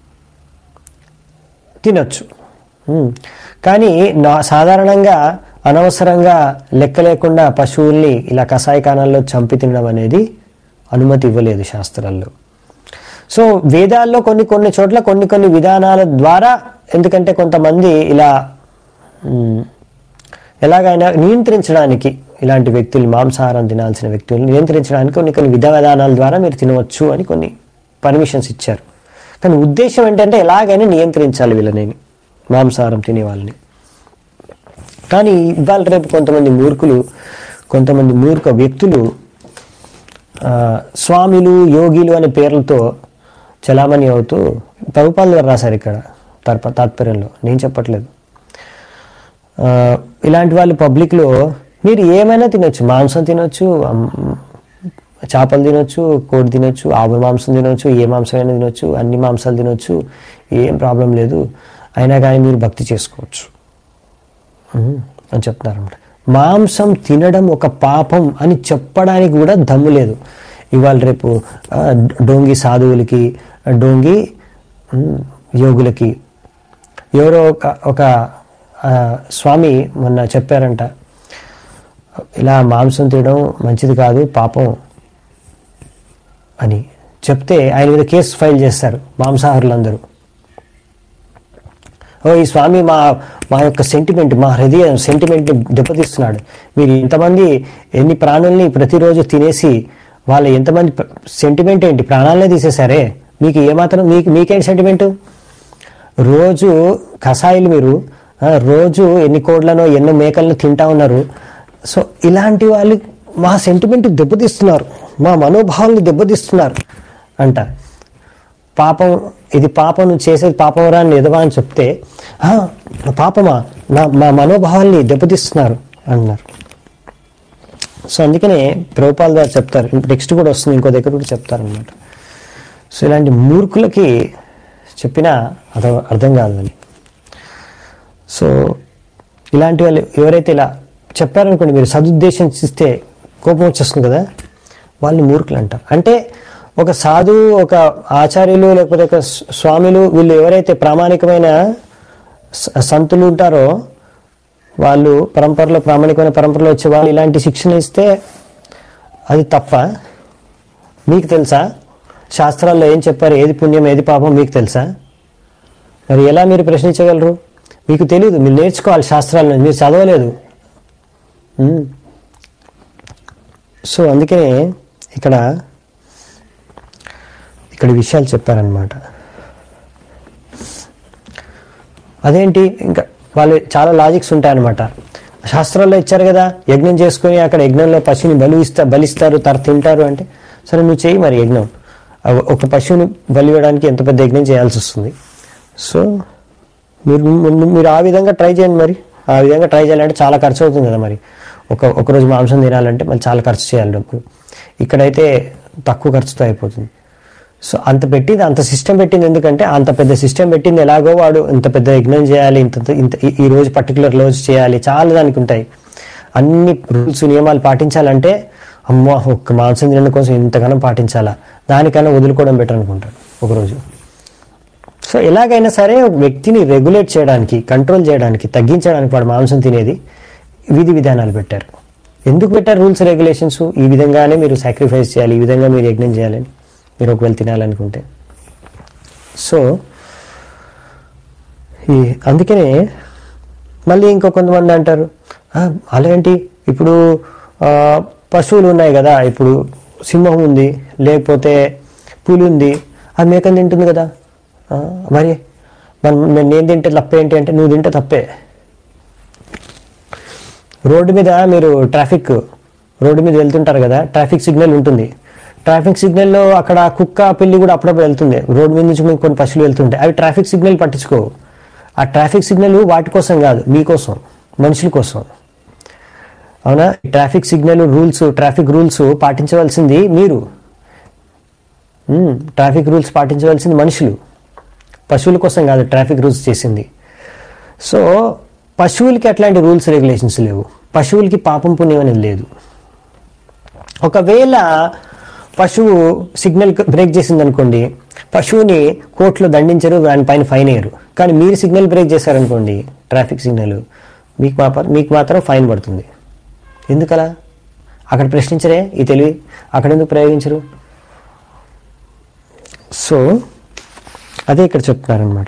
తినొచ్చు ఉమ్. కానీ నా సాధారణంగా అనవసరంగా లెక్క లేకుండా పశువుల్ని ఇలా కషాయకానాల్లో చంపి తినడం అనేది అనుమతి ఇవ్వలేదు శాస్త్రాల్లో సో వేదాల్లో కొన్ని కొన్ని చోట్ల కొన్ని కొన్ని విధానాల ద్వారా ఎందుకంటే కొంతమంది ఇలా ఉమ్, ఎలాగైనా నియంత్రించడానికి ఇలాంటి వ్యక్తులు మాంసాహారం తినాల్సిన వ్యక్తులు నియంత్రించడానికి కొన్ని కొన్ని విధ విధానాల ద్వారా మీరు తినవచ్చు అని కొన్ని పర్మిషన్స్ ఇచ్చారు కానీ ఉద్దేశం ఏంటంటే ఎలాగైనా నియంత్రించాలి వీళ్ళని మాంసాహారం తినే వాళ్ళని కానీ ఇవాళ రేపు కొంతమంది మూర్ఖులు కొంతమంది మూర్ఖ వ్యక్తులు ఆ, స్వామిలు యోగిలు అనే పేర్లతో చలామణి అవుతూ ప్రభుపాల్ గారు రాశారు ఇక్కడ తర్ప తాత్పర్యంలో నేను చెప్పట్లేదు ఆ, ఇలాంటి వాళ్ళు పబ్లిక్లో మీరు ఏమైనా తినొచ్చు మాంసం తినొచ్చు అమ్, చేపలు తినొచ్చు కోడి తినొచ్చు ఆవు మాంసం తినొచ్చు ఏ మాంసం అయినా తినొచ్చు అన్ని మాంసాలు తినొచ్చు ఏం ప్రాబ్లం లేదు అయినా కానీ మీరు భక్తి చేసుకోవచ్చు ఉమ్, అని చెప్తున్నారన్నమాట మాంసం తినడం ఒక పాపం అని చెప్పడానికి కూడా దమ్ము లేదు ఇవాళ రేపు ఆ, డోంగి సాధువులకి డోంగి ఉమ్, యోగులకి ఎవరో ఒక ఒక ఆ, స్వామి మొన్న చెప్పారంట ఇలా మాంసం తినడం మంచిది కాదు పాపం అని చెప్తే ఆయన మీద కేసు ఫైల్ చేస్తారు మాంసాహారులందరూ ఓ ఈ స్వామి మా మా యొక్క సెంటిమెంట్ మా హృదయం సెంటిమెంట్ దెబ్బతీస్తున్నాడు మీరు ఎంతమంది ఎన్ని ప్రాణుల్ని ప్రతిరోజు తినేసి వాళ్ళ ఎంతమంది సెంటిమెంట్ ఏంటి ప్రాణాలనే తీసేశారే మీకు ఏమాత్రం మీకు మీకేంటి సెంటిమెంట్ రోజు కషాయిలు మీరు ఆ, రోజు ఎన్ని కోడ్లను ఎన్నో మేకలను తింటా ఉన్నారు సో ఇలాంటి వాళ్ళు మా సెంటిమెంట్ దెబ్బతీస్తున్నారు మా మనోభావాలను దెబ్బతీస్తున్నారు అంట పాపం ఇది పాపం నువ్వు చేసేది పాపం రా అని ఎదవా అని చెప్తే "ఆ, నా పాపమా నా మా మనోభావాల్ని దెబ్బతీస్తున్నారు అన్నారు సో అందుకనే ప్రభుపాల్ గారు చెప్తారు నెక్స్ట్ కూడా వస్తుంది ఇంకో దగ్గర కూడా చెప్తారు అనమాట సో ఇలాంటి మూర్ఖులకి చెప్పినా అర్థం అర్థం కాదు అని సో ఇలాంటి వాళ్ళు ఎవరైతే ఇలా చెప్పారనుకోండి మీరు సదుద్దేశం ఇస్తే కోపం వచ్చేస్తుంది కదా వాళ్ళని మూర్ఖులు అంటారు అంటే ఒక సాధువు ఒక ఆచార్యులు లేకపోతే ఒక స్వ- స్వాములు వీళ్ళు ఎవరైతే ప్రామాణికమైన స- సంతులు ఉంటారో వాళ్ళు పరంపరలో ప్రామాణికమైన పరంపరలో వచ్చే వాళ్ళు ఇలాంటి శిక్షణ ఇస్తే అది తప్ప మీకు తెలుసా శాస్త్రాల్లో ఏం చెప్పారు ఏది పుణ్యం ఏది పాపం మీకు తెలుసా మరి ఎలా మీరు ప్రశ్నించగలరు మీకు తెలియదు మీరు నేర్చుకోవాలి శాస్త్రాలను మీరు చదవలేదు ఉమ్. సో అందుకనే ఇక్కడ ఇక్కడ ఈ విషయాలు చెప్పారనమాట అదేంటి ఇంకా వాళ్ళు చాలా లాజిక్స్ ఉంటాయన్నమాట శాస్త్రాల్లో ఇచ్చారు కదా యజ్ఞం చేసుకొని అక్కడ యజ్ఞంలో పశువుని బలి ఇస్తా బలిస్తారు తర తింటారు అంటే సరే నువ్వు చేయి మరి యజ్ఞం ఆ- ఒక పశువుని బలి ఇవ్వడానికి ఎంత పెద్ద యజ్ఞం చేయాల్సి వస్తుంది సో మీరు ముందు మీరు ఆ విధంగా ట్రై చేయండి మరి ఆ విధంగా ట్రై చేయాలంటే చాలా ఖర్చు అవుతుంది కదా మరి ఒక ఒక రోజు మాంసం తినాలంటే మళ్ళీ చాలా ఖర్చు చేయాలి డబ్బులు ఇక్కడైతే తక్కువ ఖర్చుతో అయిపోతుంది సో అంత పెట్టింది అంత సిస్టమ్ పెట్టింది ఎందుకంటే అంత పెద్ద సిస్టమ్ పెట్టింది ఎలాగో వాడు ఇంత పెద్ద యజ్ఞం చేయాలి ఇంత ఇంత ఈ- ఈ రోజు పర్టికులర్ రోజు చేయాలి చాలా దానికి ఉంటాయి అన్ని రూల్స్ నియమాలు పాటించాలంటే అమ్మో ఒక్క మాంసం తినడం కోసం ఇంతగానో పాటించాలా దానికన్నా వదులుకోవడం బెటర్ అనుకుంటాడు ఒకరోజు సో ఎలాగైనా సరే ఒక వ్యక్తిని రెగ్యులేట్ చేయడానికి కంట్రోల్ చేయడానికి తగ్గించడానికి వాడు మాంసం తినేది విధి విధానాలు పెట్టారు ఎందుకు పెట్టారు రూల్స్ రెగ్యులేషన్స్ ఈ విధంగానే మీరు సాక్రిఫైస్ చేయాలి ఈ విధంగా మీరు యజ్ఞం చేయాలని మీరు ఒకవేళ తినాలనుకుంటే సో ఈ అందుకనే మళ్ళీ ఇంకో కొంతమంది అంటారు "ఆ, అలాంటి ఇప్పుడు ఆ, పశువులు ఉన్నాయి కదా ఇప్పుడు సింహం ఉంది లేకపోతే పులి ఉంది అది మేకని తింటుంది కదా ఆ, మరి మనం నేను తింటే తప్పేంటి అంటే నువ్వు తింటే తప్పే రోడ్డు మీద మీరు ట్రాఫిక్ రోడ్డు మీద వెళ్తుంటారు కదా ట్రాఫిక్ సిగ్నల్ ఉంటుంది ట్రాఫిక్ సిగ్నల్లో అక్కడ కుక్క పిల్లి కూడా అప్పుడప్పుడు వెళ్తుంది రోడ్డు మీద నుంచి మీకు కొన్ని పశువులు వెళ్తుంటాయి అవి ట్రాఫిక్ సిగ్నల్ పట్టించుకోవు ఆ ట్రాఫిక్ సిగ్నల్ వాటి కోసం కాదు మీకోసం మనుషుల కోసం అవునా traffic signal rules traffic rules పాటించవలసింది మీరు మ్మ్. ట్రాఫిక్ రూల్స్ పాటించవలసింది మనుషులు పశువుల కోసం కాదు ట్రాఫిక్ రూల్స్ చేసింది సో పశువులకి అట్లాంటి రూల్స్ రెగ్యులేషన్స్ లేవు పశువులకి పాపం పుణ్యం అనేది లేదు ఒకవేళ పశువు సిగ్నల్ బ్రేక్ చేసింది అనుకోండి పశువుని కోర్టులో దండించరు దానిపైన ఫైన్ వేయరు కానీ మీరు సిగ్నల్ బ్రేక్ చేశారనుకోండి ట్రాఫిక్ సిగ్నల్ మీకు మాత్రం మీకు మాత్రం ఫైన్ పడుతుంది ఎందుకలా అక్కడ ప్రశ్నించరే ఈ తెలివి అక్కడ ఎందుకు ప్రయోగించరు సో అదే ఇక్కడ చెప్తున్నారనమాట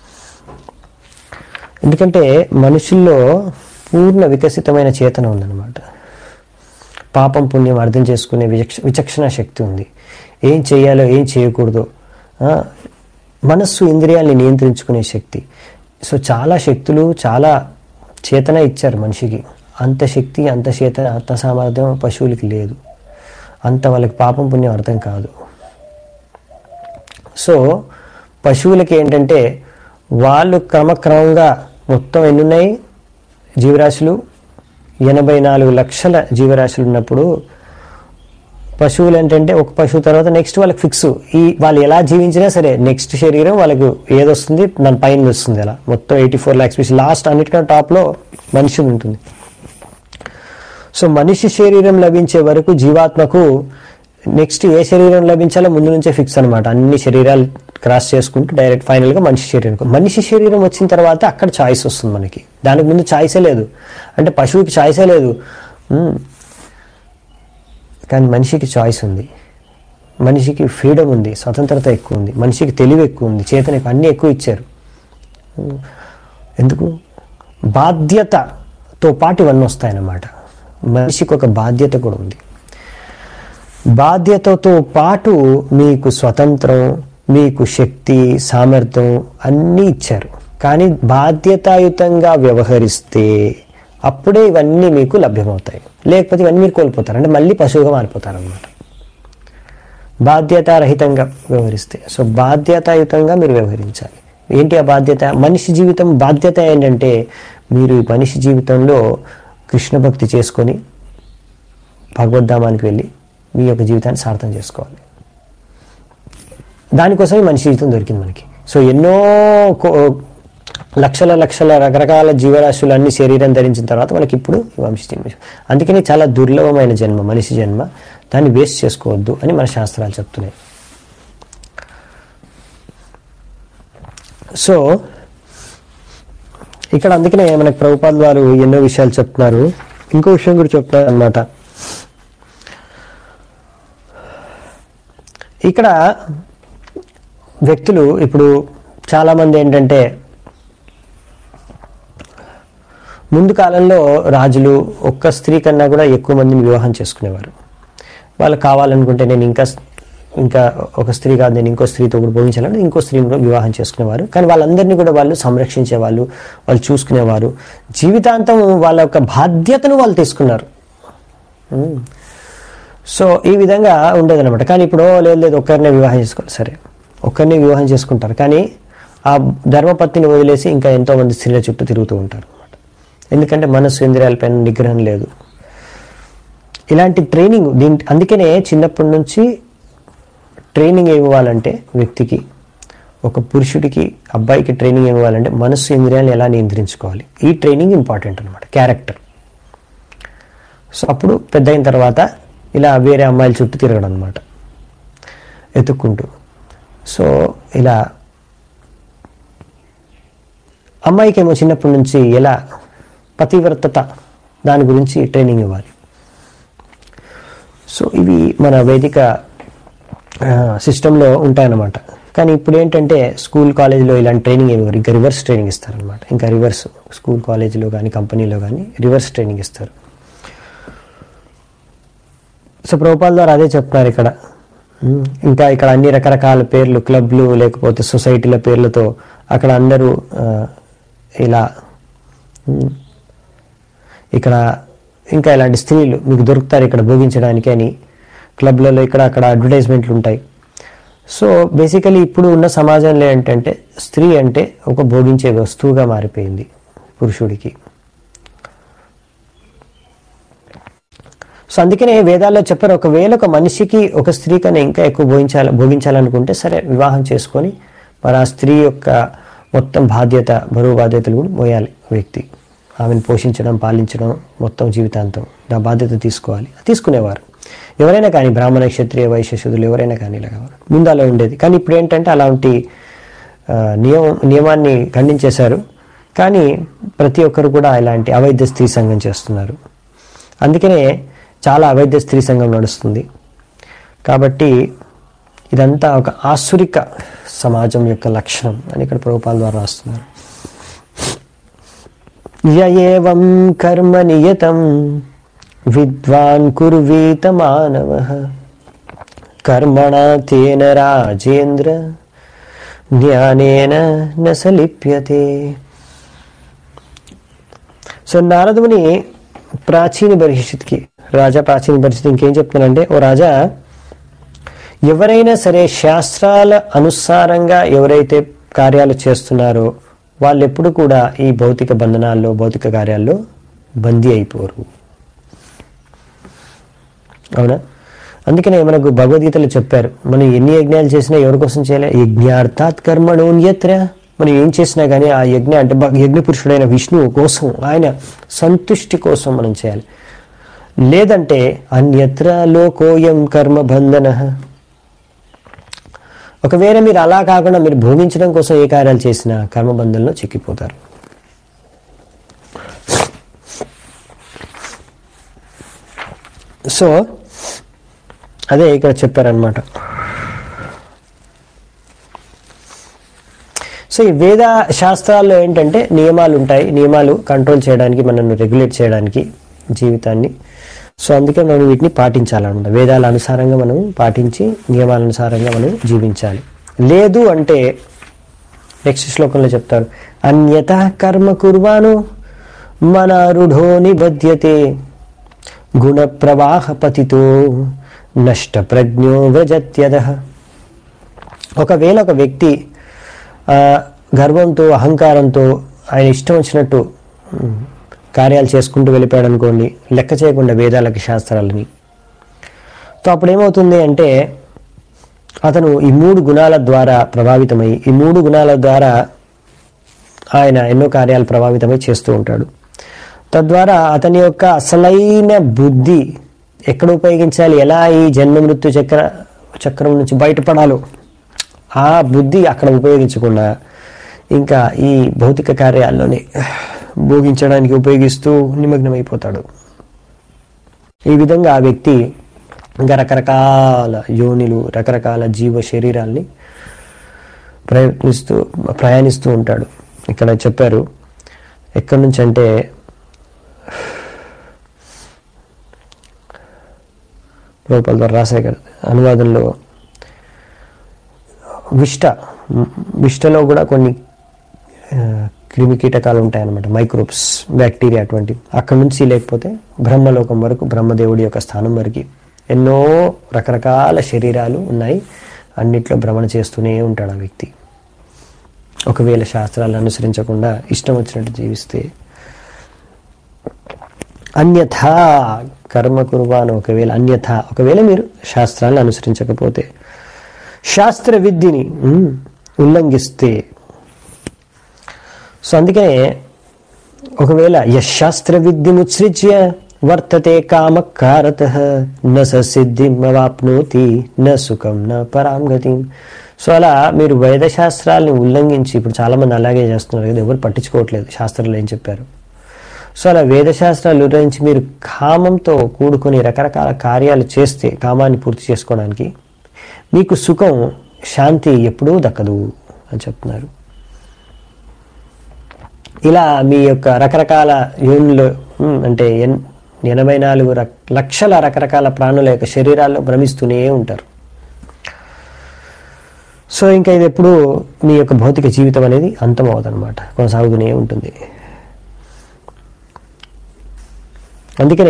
ఎందుకంటే మనుషుల్లో పూర్ణ వికసితమైన చేతన ఉందన్నమాట పాపం పుణ్యం అర్థం చేసుకునే విచక్ష విచక్షణ శక్తి ఉంది ఏం చేయాలో ఏం చేయకూడదో ఆ, మనస్సు ఇంద్రియాల్ని నియంత్రించుకునే శక్తి సో చాలా శక్తులు చాలా చేతన ఇచ్చారు మనిషికి అంత శక్తి అంత చేతన అంత సామర్థ్యం పశువులకి లేదు అంత వాళ్ళకి పాపం పుణ్యం అర్థం కాదు సో పశువులకి ఏంటంటే వాళ్ళు క్రమక్రమంగా మొత్తం ఎన్ని ఉన్నాయి జీవరాశులు ఎనభై నాలుగు లక్షల జీవరాశులు ఉన్నప్పుడు పశువులు ఏంటంటే ఒక పశువు తర్వాత నెక్స్ట్ వాళ్ళకి ఫిక్స్ ఈ వాళ్ళు ఎలా జీవించినా సరే నెక్స్ట్ శరీరం వాళ్ళకు ఏదొస్తుంది దాని పైన వస్తుంది అలా మొత్తం ఎయిటీ ఫోర్ ల్యాక్స్ పీస్ లాస్ట్ అన్నిటికన్నా టాప్లో మనిషి ఉంటుంది సో మనిషి శరీరం లభించే వరకు జీవాత్మకు నెక్స్ట్ ఏ శరీరం లభించాలో ముందు నుంచే ఫిక్స్ అనమాట అన్ని శరీరాలు క్రాస్ చేసుకుంటూ డైరెక్ట్ ఫైనల్గా మనిషి శరీరం మనిషి శరీరం వచ్చిన తర్వాత అక్కడ చాయిస్ వస్తుంది మనకి దానికి ముందు చాయిసే లేదు అంటే పశువుకి చాయిసే లేదు మ్మ్. కానీ మనిషికి చాయిస్ ఉంది మనిషికి ఫ్రీడమ్ ఉంది స్వతంత్రత ఎక్కువ ఉంది మనిషికి తెలివి ఎక్కువ ఉంది చేతన ఎక్కువ అన్నీ ఎక్కువ ఇచ్చారు మ్మ్. ఎందుకు బాధ్యతతో పాటు ఇవన్నీ వస్తాయన్నమాట మనిషికి ఒక బాధ్యత కూడా ఉంది బాధ్యతతో పాటు మీకు స్వతంత్రం మీకు శక్తి సామర్థ్యం అన్నీ ఇచ్చారు కానీ బాధ్యతాయుతంగా వ్యవహరిస్తే అప్పుడే ఇవన్నీ మీకు లభ్యమవుతాయి లేకపోతే ఇవన్నీ మీరు కోల్పోతారు అంటే మళ్ళీ పశువుగా మారిపోతారు అనమాట బాధ్యతారహితంగా వ్యవహరిస్తే సో బాధ్యతాయుతంగా మీరు వ్యవహరించాలి ఏంటి ఆ బాధ్యత మనిషి జీవితం బాధ్యత ఏంటంటే మీరు ఈ మనిషి జీవితంలో కృష్ణ భక్తి చేసుకొని భగవద్ధామానికి వెళ్ళి మీ యొక్క జీవితాన్ని సార్థం చేసుకోవాలి దానికోసమే మనిషి జీవితం దొరికింది మనకి సో ఎన్నో కో- లక్షల లక్షల రకరకాల జీవరాశులు అన్ని శరీరం ధరించిన తర్వాత మనకి ఇప్పుడు ఈ వంశ జన్మ అందుకని చాలా దుర్లభమైన జన్మ మనిషి జన్మ దాన్ని వేస్ట్ చేసుకోవద్దు అని మన శాస్త్రాలు చెప్తున్నాయి సో ఇక్కడ అందుకనే మనకి ప్రభుపాద వారు ఎన్నో విషయాలు చెప్తున్నారు ఇంకో విషయం కూడా చెప్తున్నారు అనమాట ఇక్కడ వ్యక్తులు ఇప్పుడు చాలామంది ఏంటంటే ముందు కాలంలో రాజులు ఒక్క స్త్రీ కన్నా కూడా ఎక్కువ మందిని వివాహం చేసుకునేవారు వాళ్ళు కావాలనుకుంటే నేను ఇంకా ఇంకా ఒక స్త్రీ కాదు నేను ఇంకో స్త్రీతో కూడా భోగించాలని ఇంకో స్త్రీని కూడా వివాహం చేసుకునేవారు కానీ వాళ్ళందరినీ కూడా వాళ్ళు సంరక్షించేవాళ్ళు వాళ్ళు చూసుకునేవారు జీవితాంతం వాళ్ళ యొక్క బాధ్యతను వాళ్ళు తీసుకున్నారు ఉమ్. సో ఈ విధంగా ఉండేది అనమాట కానీ ఇప్పుడు "ఓ, లేదు లేదు ఒక్కరినే వివాహం చేసుకోవాలి సరే ఒక్కరిని వివాహం చేసుకుంటారు కానీ ఆ ధర్మపత్నిని వదిలేసి ఇంకా ఎంతో మంది స్త్రీల చుట్టూ తిరుగుతూ ఉంటారు అనమాట ఎందుకంటే మనస్సు ఇంద్రియాలపైన నిగ్రహం లేదు ఇలాంటి ట్రైనింగ్ దీని అందుకనే చిన్నప్పటి నుంచి ట్రైనింగ్ ఇవ్వాలంటే వ్యక్తికి ఒక పురుషుడికి అబ్బాయికి ట్రైనింగ్ ఇవ్వాలంటే మనస్సు ఇంద్రియాలను ఎలా నియంత్రించుకోవాలి ఈ ట్రైనింగ్ ఇంపార్టెంట్ అనమాట క్యారెక్టర్ సో అప్పుడు పెద్ద అయిన తర్వాత ఇలా వేరే అమ్మాయిల చుట్టూ తిరగడం అనమాట ఎత్తుక్కుంటూ సో ఇలా అమ్మాయికి ఏమో చిన్నప్పటి నుంచి ఎలా పతివ్రతత దాని గురించి ట్రైనింగ్ ఇవ్వాలి సో ఇవి మన వేదిక సిస్టంలో ఉంటాయన్నమాట కానీ ఇప్పుడు ఏంటంటే స్కూల్ కాలేజీలో ఇలాంటి ట్రైనింగ్ ఏమి ఇవ్వరు ఇంకా రివర్స్ ట్రైనింగ్ ఇస్తారనమాట ఇంకా రివర్స్ స్కూల్ కాలేజీలో కానీ కంపెనీలో కానీ రివర్స్ ట్రైనింగ్ ఇస్తారు సో ప్రభుపాల ద్వారా అదే చెప్తున్నారు ఇక్కడ ఉమ్, ఇంకా ఇక్కడ అన్ని రకరకాల పేర్లు క్లబ్లు లేకపోతే సొసైటీల పేర్లతో అక్కడ అందరూ ఆ, ఇలా ఉమ్, ఇక్కడ ఇంకా ఇలాంటి స్త్రీలు మీకు దొరుకుతారు ఇక్కడ భోగించడానికి అని క్లబ్లలో ఇక్కడ అక్కడ అడ్వర్టైజ్మెంట్లు ఉంటాయి సో బేసికలీ ఇప్పుడు ఉన్న సమాజంలో ఏంటంటే స్త్రీ అంటే ఒక భోగించే వస్తువుగా మారిపోయింది పురుషుడికి సో అందుకనే వేదాల్లో చెప్పారు ఒకవేళ ఒక మనిషికి ఒక స్త్రీ కన్నా ఇంకా ఎక్కువ భోగించాలి భోగించాలనుకుంటే సరే వివాహం చేసుకొని మరి ఆ స్త్రీ యొక్క మొత్తం బాధ్యత బరువు బాధ్యతలు కూడా మోయాలి వ్యక్తి ఆమెను పోషించడం పాలించడం మొత్తం జీవితాంతం ఆ బాధ్యత తీసుకోవాలి తీసుకునేవారు ఎవరైనా కానీ బ్రాహ్మణ క్షత్రియ వైశ్య శుద్ధులు ఎవరైనా కానీ ఇలాగ ముందు అలా ఉండేది కానీ ఇప్పుడు ఏంటంటే అలాంటి ఆ, నియమం నియమాన్ని ఖండించేశారు కానీ ప్రతి ఒక్కరు కూడా ఇలాంటి అవైద్య స్త్రీ సంఘం చేస్తున్నారు అందుకనే చాలా అవైద్య స్త్రీ సంఘం నడుస్తుంది కాబట్టి ఇదంతా ఒక ఆసురిక సమాజం యొక్క లక్షణం అని ఇక్కడ ప్రభుపాల ద్వారా రాస్తున్నారు యయేవం కర్మ నియతం విద్వాన్ కుర్వీత మానవ కర్మణ తేన రాజేంద్ర జ్ఞానేన నసలిప్యతే సో నారదుని ప్రాచీన పరిషత్కి రాజా ప్రాచీన పరిస్థితి ఇంకేం చెప్తున్నానంటే ఓ రాజా ఎవరైనా సరే శాస్త్రాల అనుసారంగా ఎవరైతే కార్యాలు చేస్తున్నారో వాళ్ళు ఎప్పుడు కూడా ఈ భౌతిక బంధనాల్లో భౌతిక కార్యాల్లో బందీ అయిపోరు అవునా అందుకనే మనకు భగవద్గీతలో చెప్పారు మనం ఎన్ని యజ్ఞాలు చేసినా ఎవరి కోసం చేయాలి యజ్ఞార్థాత్ కర్మణోన్యత్ర మనం ఏం చేసినా కానీ ఆ యజ్ఞ అంటే భ- యజ్ఞ పురుషుడైన విష్ణువు కోసం ఆయన సంతుష్టి కోసం మనం చేయాలి లేదంటే అన్యత్ర లోకోయం కర్మ బంధన ఒకవేళ మీరు అలా కాకుండా మీరు భోగించడం కోసం ఏ కార్యాలు చేసినా కర్మబంధంలో చిక్కిపోతారు సో అదే ఇక్కడ చెప్పారనమాట సో ఈ వేద శాస్త్రాల్లో ఏంటంటే నియమాలు ఉంటాయి నియమాలు కంట్రోల్ చేయడానికి మనల్ని రెగ్యులేట్ చేయడానికి జీవితాన్ని సో అందుకే మనం వీటిని పాటించాలన్నమాట వేదాల అనుసారంగా మనం పాటించి నియమాల అనుసారంగా మనం జీవించాలి లేదు అంటే నెక్స్ట్ శ్లోకంలో చెప్తారు అన్యత కర్మ కుర్వాను మనారుఢో నిబధ్యతే గుణ ప్రవాహ పతితో నష్ట ప్రజ్ఞో వ్రజత్యద ఒకవేళ ఒక వ్యక్తి ఆ, గర్వంతో అహంకారంతో ఆయన ఇష్టం వచ్చినట్టు ఉమ్, కార్యాలు చేసుకుంటూ వెళ్ళిపోయాడు అనుకోండి లెక్క చేయకుండా వేదాలకి శాస్త్రాలని సో అప్పుడు ఏమవుతుంది అంటే అతను ఈ మూడు గుణాల ద్వారా ప్రభావితమై ఈ మూడు గుణాల ద్వారా ఆయన ఎన్నో కార్యాలు ప్రభావితమై చేస్తూ ఉంటాడు తద్వారా అతని యొక్క అసలైన బుద్ధి ఎక్కడ ఉపయోగించాలి ఎలా ఈ జన్మ మృత్యు చక్ర చక్రం నుంచి బయటపడాలో ఆ బుద్ధి అక్కడ ఉపయోగించకుండా ఇంకా ఈ భౌతిక కార్యాల్లోనే భోగించడానికి ఉపయోగిస్తూ నిమగ్నమైపోతాడు ఈ విధంగా ఆ వ్యక్తి ఇంకా రకరకాల యోనిలు రకరకాల జీవ శరీరాల్ని ప్రయత్నిస్తూ ప్రయాణిస్తూ ఉంటాడు ఇక్కడ చెప్పారు ఎక్కడి నుంచి అంటే రూపాల ద్వారా రాశాయి కదా అనువాదంలో విష్ట విష్టలో కూడా కొన్ని ఆ, క్రిమి కీటకాలు ఉంటాయన్నమాట మైక్రోబ్స్ బ్యాక్టీరియా అటువంటి అక్కడి నుంచి లేకపోతే బ్రహ్మలోకం వరకు బ్రహ్మదేవుడి యొక్క స్థానం వరకు ఎన్నో రకరకాల శరీరాలు ఉన్నాయి అన్నిట్లో భ్రమణ చేస్తూనే ఉంటాడు ఆ వ్యక్తి ఒకవేళ శాస్త్రాలను అనుసరించకుండా ఇష్టం వచ్చినట్టు జీవిస్తే అన్యథా కర్మ కుర్బాను ఒకవేళ అన్యథ ఒకవేళ మీరు శాస్త్రాలను అనుసరించకపోతే శాస్త్ర విద్యని ఉమ్, ఉల్లంఘిస్తే సో అందుకనే ఒకవేళ యశాస్త్ర విద్యముత్సృజ్య వర్తతే కామకారత న స సిద్ధిమవాప్నోతి న సుఖం న పరాం గతిం సో అలా మీరు వేదశాస్త్రాలను ఉల్లంఘించి ఇప్పుడు చాలామంది అలాగే చేస్తున్నారు కదా ఎవరు పట్టించుకోవట్లేదు శాస్త్రాలు ఏం చెప్పారు సో అలా వేదశాస్త్రాలు ఉల్లంఘించి మీరు కామంతో కూడుకొని రకరకాల కార్యాలు చేస్తే కామాన్ని పూర్తి చేసుకోవడానికి మీకు సుఖం శాంతి ఎప్పుడూ దక్కదు అని చెప్తున్నారు ఇలా మీ యొక్క రకరకాల యూన్లు ఉమ్, అంటే ఎన్ ఎనభై నాలుగు రక్- లక్షల రకరకాల ప్రాణుల యొక్క శరీరాల్లో భ్రమిస్తూనే ఉంటారు సో ఇంకా ఇది ఎప్పుడు మీ యొక్క భౌతిక జీవితం అనేది అంతం అవదనమాట కొనసాగుతూనే ఉంటుంది అందుకనే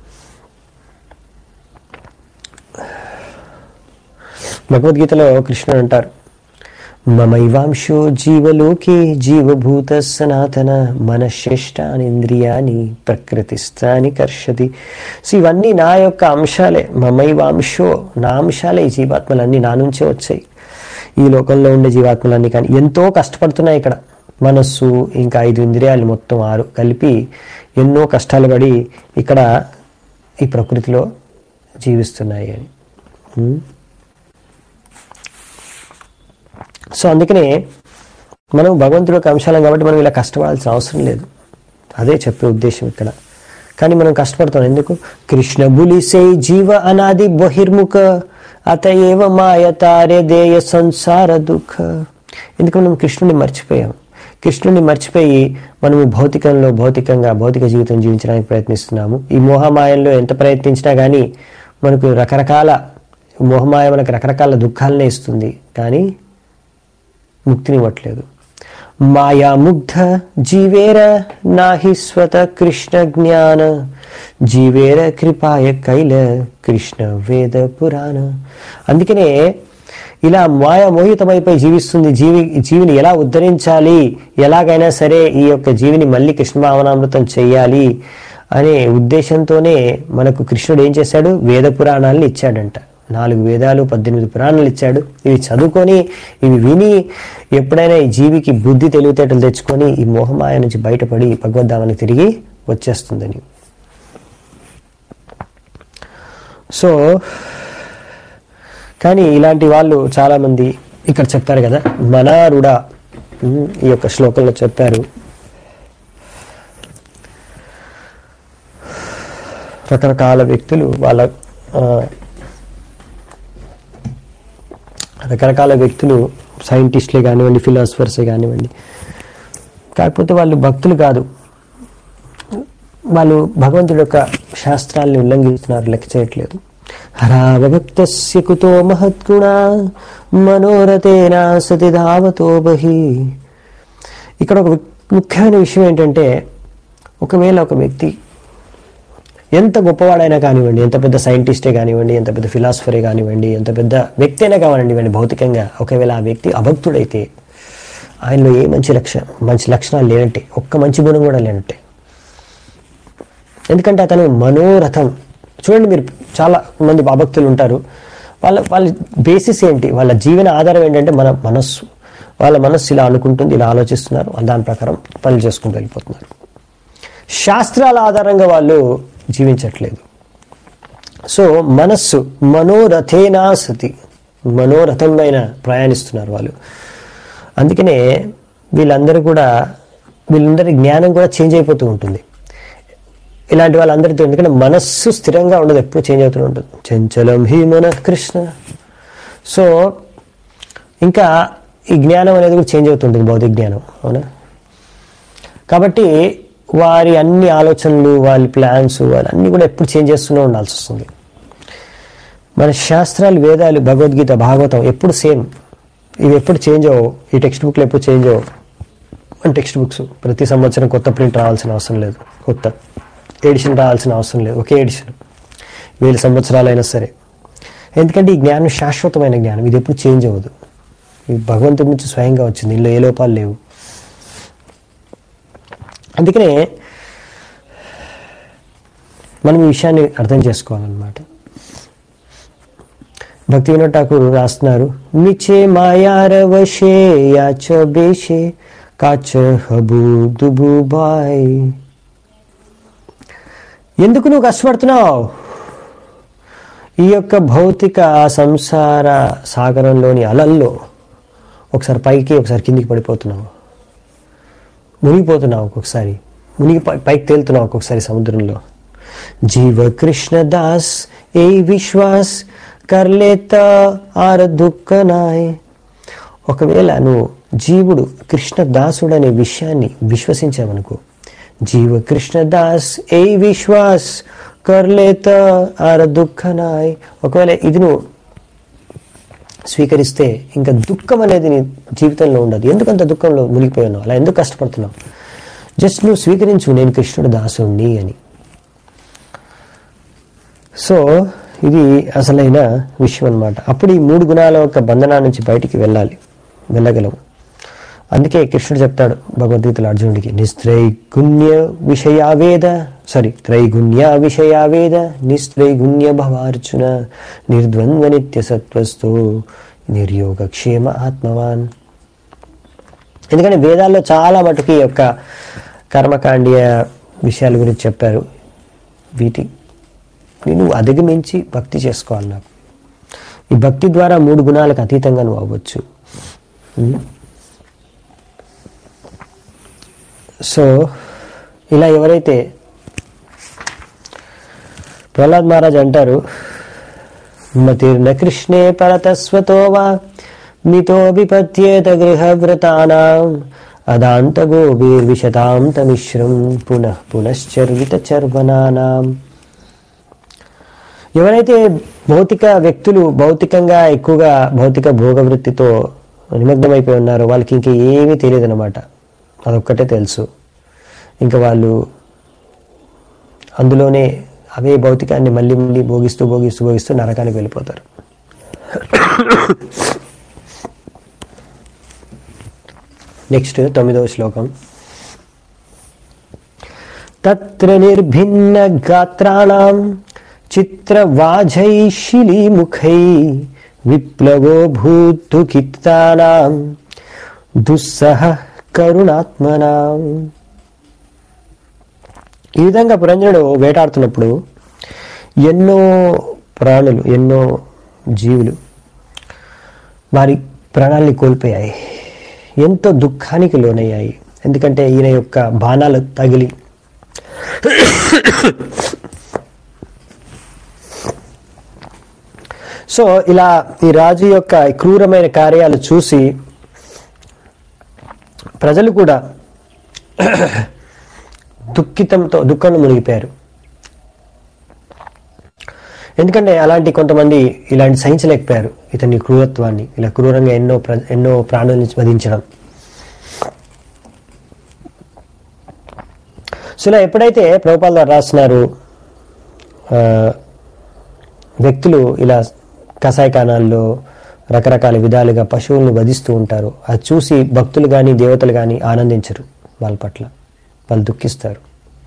భగవద్గీతలో కృష్ణుడు అంటారు మమైవాంశో జీవలోకే జీవభూత సనాతన మనశ్రేష్టాని ఇంద్రియాని ప్రకృతిస్థాని కర్షతి సో ఇవన్నీ నా యొక్క అంశాలే మమైవాంశో నా అంశాలే ఈ జీవాత్మలన్నీ నా నుంచే వచ్చాయి ఈ లోకంలో ఉండే జీవాత్మలన్నీ కానీ ఎంతో కష్టపడుతున్నాయి ఇక్కడ మనస్సు ఇంకా ఐదు ఇంద్రియాలు మొత్తం ఆరు కలిపి ఎన్నో కష్టాలు పడి ఇక్కడ ఈ ప్రకృతిలో జీవిస్తున్నాయి అని ఉం? సో అందుకనే మనం భగవంతుడు యొక్క అంశాలం కాబట్టి మనం ఇలా కష్టపడాల్సిన అవసరం లేదు అదే చెప్పే ఉద్దేశం ఇక్కడ కానీ మనం కష్టపడతాం ఎందుకు కృష్ణ బులిసే జీవ అనాది బహిర్ముఖ అత ఏవ మాయ తారే దేయ సంసార దుఃఖ ఎందుకు మనం కృష్ణుని మర్చిపోయాం కృష్ణుని మర్చిపోయి మనము భౌతికంలో భౌతికంగా భౌతిక జీవితం జీవించడానికి ప్రయత్నిస్తున్నాము ఈ మోహమాయంలో ఎంత ప్రయత్నించినా కానీ మనకు రకరకాల మోహమాయ మనకు రకరకాల దుఃఖాలనే ఇస్తుంది కానీ ముక్తినివ్వట్లేదు మాయాముగ్ధ జీవేర నాహి స్వత కృష్ణ జ్ఞాన జీవేర కృపాయ కైల కృష్ణ వేద పురాణ అందుకనే ఇలా మాయామోహితమైపోయి జీవిస్తుంది జీవి జీవిని ఎలా ఉద్ధరించాలి ఎలాగైనా సరే ఈ యొక్క జీవిని మళ్ళీ కృష్ణ భావనామృతం చేయాలి అనే ఉద్దేశంతోనే మనకు కృష్ణుడు ఏం చేశాడు వేద పురాణాలను ఇచ్చాడంట నాలుగు వేదాలు పద్దెనిమిది పురాణాలు ఇచ్చాడు ఇవి చదువుకొని ఇవి విని ఎప్పుడైనా ఈ జీవికి బుద్ధి తెలివితేటలు తెచ్చుకొని ఈ మోహమాయ నుంచి బయటపడి భగవద్ధామానికి తిరిగి వచ్చేస్తుందని సో కానీ ఇలాంటి వాళ్ళు చాలామంది ఇక్కడ చెప్పారు కదా మనారుడ ఉమ్, ఈ యొక్క శ్లోకంలో చెప్పారు రకరకాల వ్యక్తులు వాళ్ళ ఆ, రకరకాల వ్యక్తులు సైంటిస్టులే కానివ్వండి ఫిలాసఫర్సే కానివ్వండి కాకపోతే వాళ్ళు భక్తులు కాదు వాళ్ళు భగవంతుడి యొక్క శాస్త్రాల్ని ఉల్లంఘిస్తున్నారు లెక్క చేయట్లేదు హరావభక్తస్య కుతో మహద్గుణ మనోరథేన సతి ధావతో బహి ఇక్కడ ఒక ముఖ్యమైన విషయం ఏంటంటే ఒకవేళ ఒక వ్యక్తి ఎంత గొప్పవాడైనా కానివ్వండి ఎంత పెద్ద సైంటిస్టే కానివ్వండి ఎంత పెద్ద ఫిలాసఫరే కానివ్వండి ఎంత పెద్ద వ్యక్తి అయినా కానివ్వండి భౌతికంగా ఒకవేళ ఆ వ్యక్తి అభక్తుడైతే ఆయనలో ఏ మంచి లక్ష మంచి లక్షణాలు లేనట్టే ఒక్క మంచి గుణం కూడా లేనట్టే ఎందుకంటే అతను మనోరథం చూడండి మీరు చాలా మంది అభక్తులు ఉంటారు వాళ్ళ వాళ్ళ బేసిస్ ఏంటి వాళ్ళ జీవన ఆధారం ఏంటంటే మన మనస్సు వాళ్ళ మనస్సు ఇలా అనుకుంటుంది ఇలా ఆలోచిస్తున్నారు దాని ప్రకారం పనులు చేసుకుంటూ వెళ్ళిపోతున్నారు శాస్త్రాల ఆధారంగా వాళ్ళు జీవించట్లేదు సో మనస్సు మనోరథేనా సతి మనోరథం పైన ప్రయాణిస్తున్నారు వాళ్ళు అందుకనే వీళ్ళందరూ కూడా వీళ్ళందరి జ్ఞానం కూడా చేంజ్ అయిపోతూ ఉంటుంది ఇలాంటి వాళ్ళందరితో ఎందుకంటే మనస్సు స్థిరంగా ఉండదు ఎప్పుడు చేంజ్ అవుతూ ఉంటుంది చంచలం హి మన కృష్ణ సో ఇంకా ఈ జ్ఞానం అనేది కూడా చేంజ్ అవుతుంటుంది భౌతిక జ్ఞానం అవునా కాబట్టి వారి అన్ని ఆలోచనలు వాళ్ళ ప్లాన్స్ వాళ్ళన్నీ కూడా ఎప్పుడు చేంజ్ చేస్తూనే ఉండాల్సి వస్తుంది మన శాస్త్రాలు వేదాలు భగవద్గీత భాగవతం ఎప్పుడు సేమ్ ఇవి ఎప్పుడు చేంజ్ అవ్వవు ఈ టెక్స్ట్ బుక్లు ఎప్పుడు చేంజ్ అవ్వవు మన టెక్స్ట్ బుక్స్ ప్రతి సంవత్సరం కొత్త ప్రింట్ రావాల్సిన అవసరం లేదు కొత్త ఎడిషన్ రావాల్సిన అవసరం లేదు ఒకే ఎడిషన్ వేల సంవత్సరాలైనా సరే ఎందుకంటే ఈ జ్ఞానం శాశ్వతమైన జ్ఞానం ఇది ఎప్పుడు చేంజ్ అవ్వదు ఇది భగవంతుడి నుంచి స్వయంగా వచ్చింది ఇందులో ఏ లోపాలు లేవు అందుకనే మనం ఈ విషయాన్ని అర్థం చేసుకోవాలన్నమాట భక్తి వినోద్ ఠాకూర్ రాస్తున్నారు మిచే మాయారవశే యాచ బేషే కాచ హబు దుబు బాయ్ ఎందుకు నువ్వు కష్టపడుతున్నావు ఈ యొక్క భౌతిక సంసార సాగరంలోని అలల్లో ఒకసారి పైకి ఒకసారి కిందికి పడిపోతున్నావు మునిగిపోతున్నావు ఒక్కొక్కసారి మునిగి పై- పైకి తేలుతున్నావు ఒక్కొక్కసారి సముద్రంలో జీవ కృష్ణ దాస్ ఏ విశ్వాస్ కర్లేత ఆర దుఃఖనాయ్ ఒకవేళ నువ్వు జీవుడు కృష్ణ దాసుడు అనే విషయాన్ని విశ్వసించావనుకో జీవ కృష్ణ దాస్ ఏ విశ్వాస్ కర్లేత ఆర దుఃఖనాయ్ ఒకవేళ ఇది నువ్వు స్వీకరిస్తే ఇంకా దుఃఖం అనేది నీ జీవితంలో ఉండదు ఎందుకంత దుఃఖంలో మునిగిపోయాను అలా ఎందుకు కష్టపడుతున్నావు జస్ట్ నువ్వు స్వీకరించు నేను కృష్ణుడు దాసుణ్ణి అని సో ఇది అసలైన విషయం అన్నమాట అప్పుడు ఈ మూడు గుణాల యొక్క బంధనా నుంచి బయటికి వెళ్ళాలి వెళ్ళగలము అందుకే కృష్ణుడు చెప్తాడు భగవద్గీతలో అర్జునుడికి నిస్త్రైగుణ్య విషయావేద సారీ త్రైగుణ్య విషయావేద నిస్త్రైగుణ్య భవార్జున నిర్ద్వంద్వ నిత్య సత్వస్తు నిర్యోగక్షేమ ఆత్మవాన్ ఎందుకంటే వేదాల్లో చాలా మటుకు ఈ యొక్క కర్మకాండీయ విషయాల గురించి చెప్పారు వీటి నువ్వు అధిగమించి భక్తి చేసుకోవాలి నాకు ఈ భక్తి ద్వారా మూడు గుణాలకు అతీతంగా నువ్వు అవ్వచ్చు ఉం? సో ఇలా ఎవరైతే ప్రహ్లాద్ మహారాజ్ అంటారు మతిర్న కృష్ణే పరతస్వతో వా మితో విపత్యేత గృహవ్రతానాం అదాంత గోభీర్విశతాం తమిశ్రం పునః పునశ్చర్విత చర్వనానాం ఎవరైతే భౌతిక వ్యక్తులు భౌతికంగా ఎక్కువగా భౌతిక భోగవృత్తితో నిమగ్నమైపోయి ఉన్నారో వాళ్ళకి ఇంక ఏమీ తెలియదు అనమాట అదొక్కటే తెలుసు ఇంకా వాళ్ళు అందులోనే అవే భౌతికాన్ని మళ్ళీ మళ్ళీ భోగిస్తూ భోగిస్తూ భోగిస్తూ నరకానికి వెళ్ళిపోతారు నెక్స్ట్ తొమ్మిదవ శ్లోకం తత్ర నిర్భిన్న గాత్రాణం చిత్రవాజైశిలీముఖై విప్లవో భూతుకిత్తానాం దుస్సహ కరుణాత్మనాం ఈ విధంగా పురంజనుడు వేటాడుతున్నప్పుడు ఎన్నో ప్రాణులు ఎన్నో జీవులు వారి ప్రాణాల్ని కోల్పోయాయి ఎంతో దుఃఖానికి లోనయ్యాయి ఎందుకంటే ఈయన యొక్క బాణాలు తగిలి సో ఇలా ఈ రాజు యొక్క క్రూరమైన కార్యాలు చూసి ప్రజలు కూడా దుఃఖితంతో దుఃఖంలో మునిగిపోయారు ఎందుకంటే అలాంటి కొంతమంది ఇలాంటి సహించలేకపోయారు ఇతని క్రూరత్వాన్ని ఇలా క్రూరంగా ఎన్నో ప్ర ఎన్నో ప్రాణుల్ని వధించడం సో ఇలా ఎప్పుడైతే ప్రభుపాల్ గారు రాస్తున్నారు ఆ, వ్యక్తులు ఇలా కషాయకానాల్లో రకరకాల విధాలుగా పశువులను వధిస్తూ ఉంటారు అది చూసి భక్తులు కానీ దేవతలు కానీ ఆనందించరు వాళ్ళ పట్ల వాళ్ళు దుఃఖిస్తారు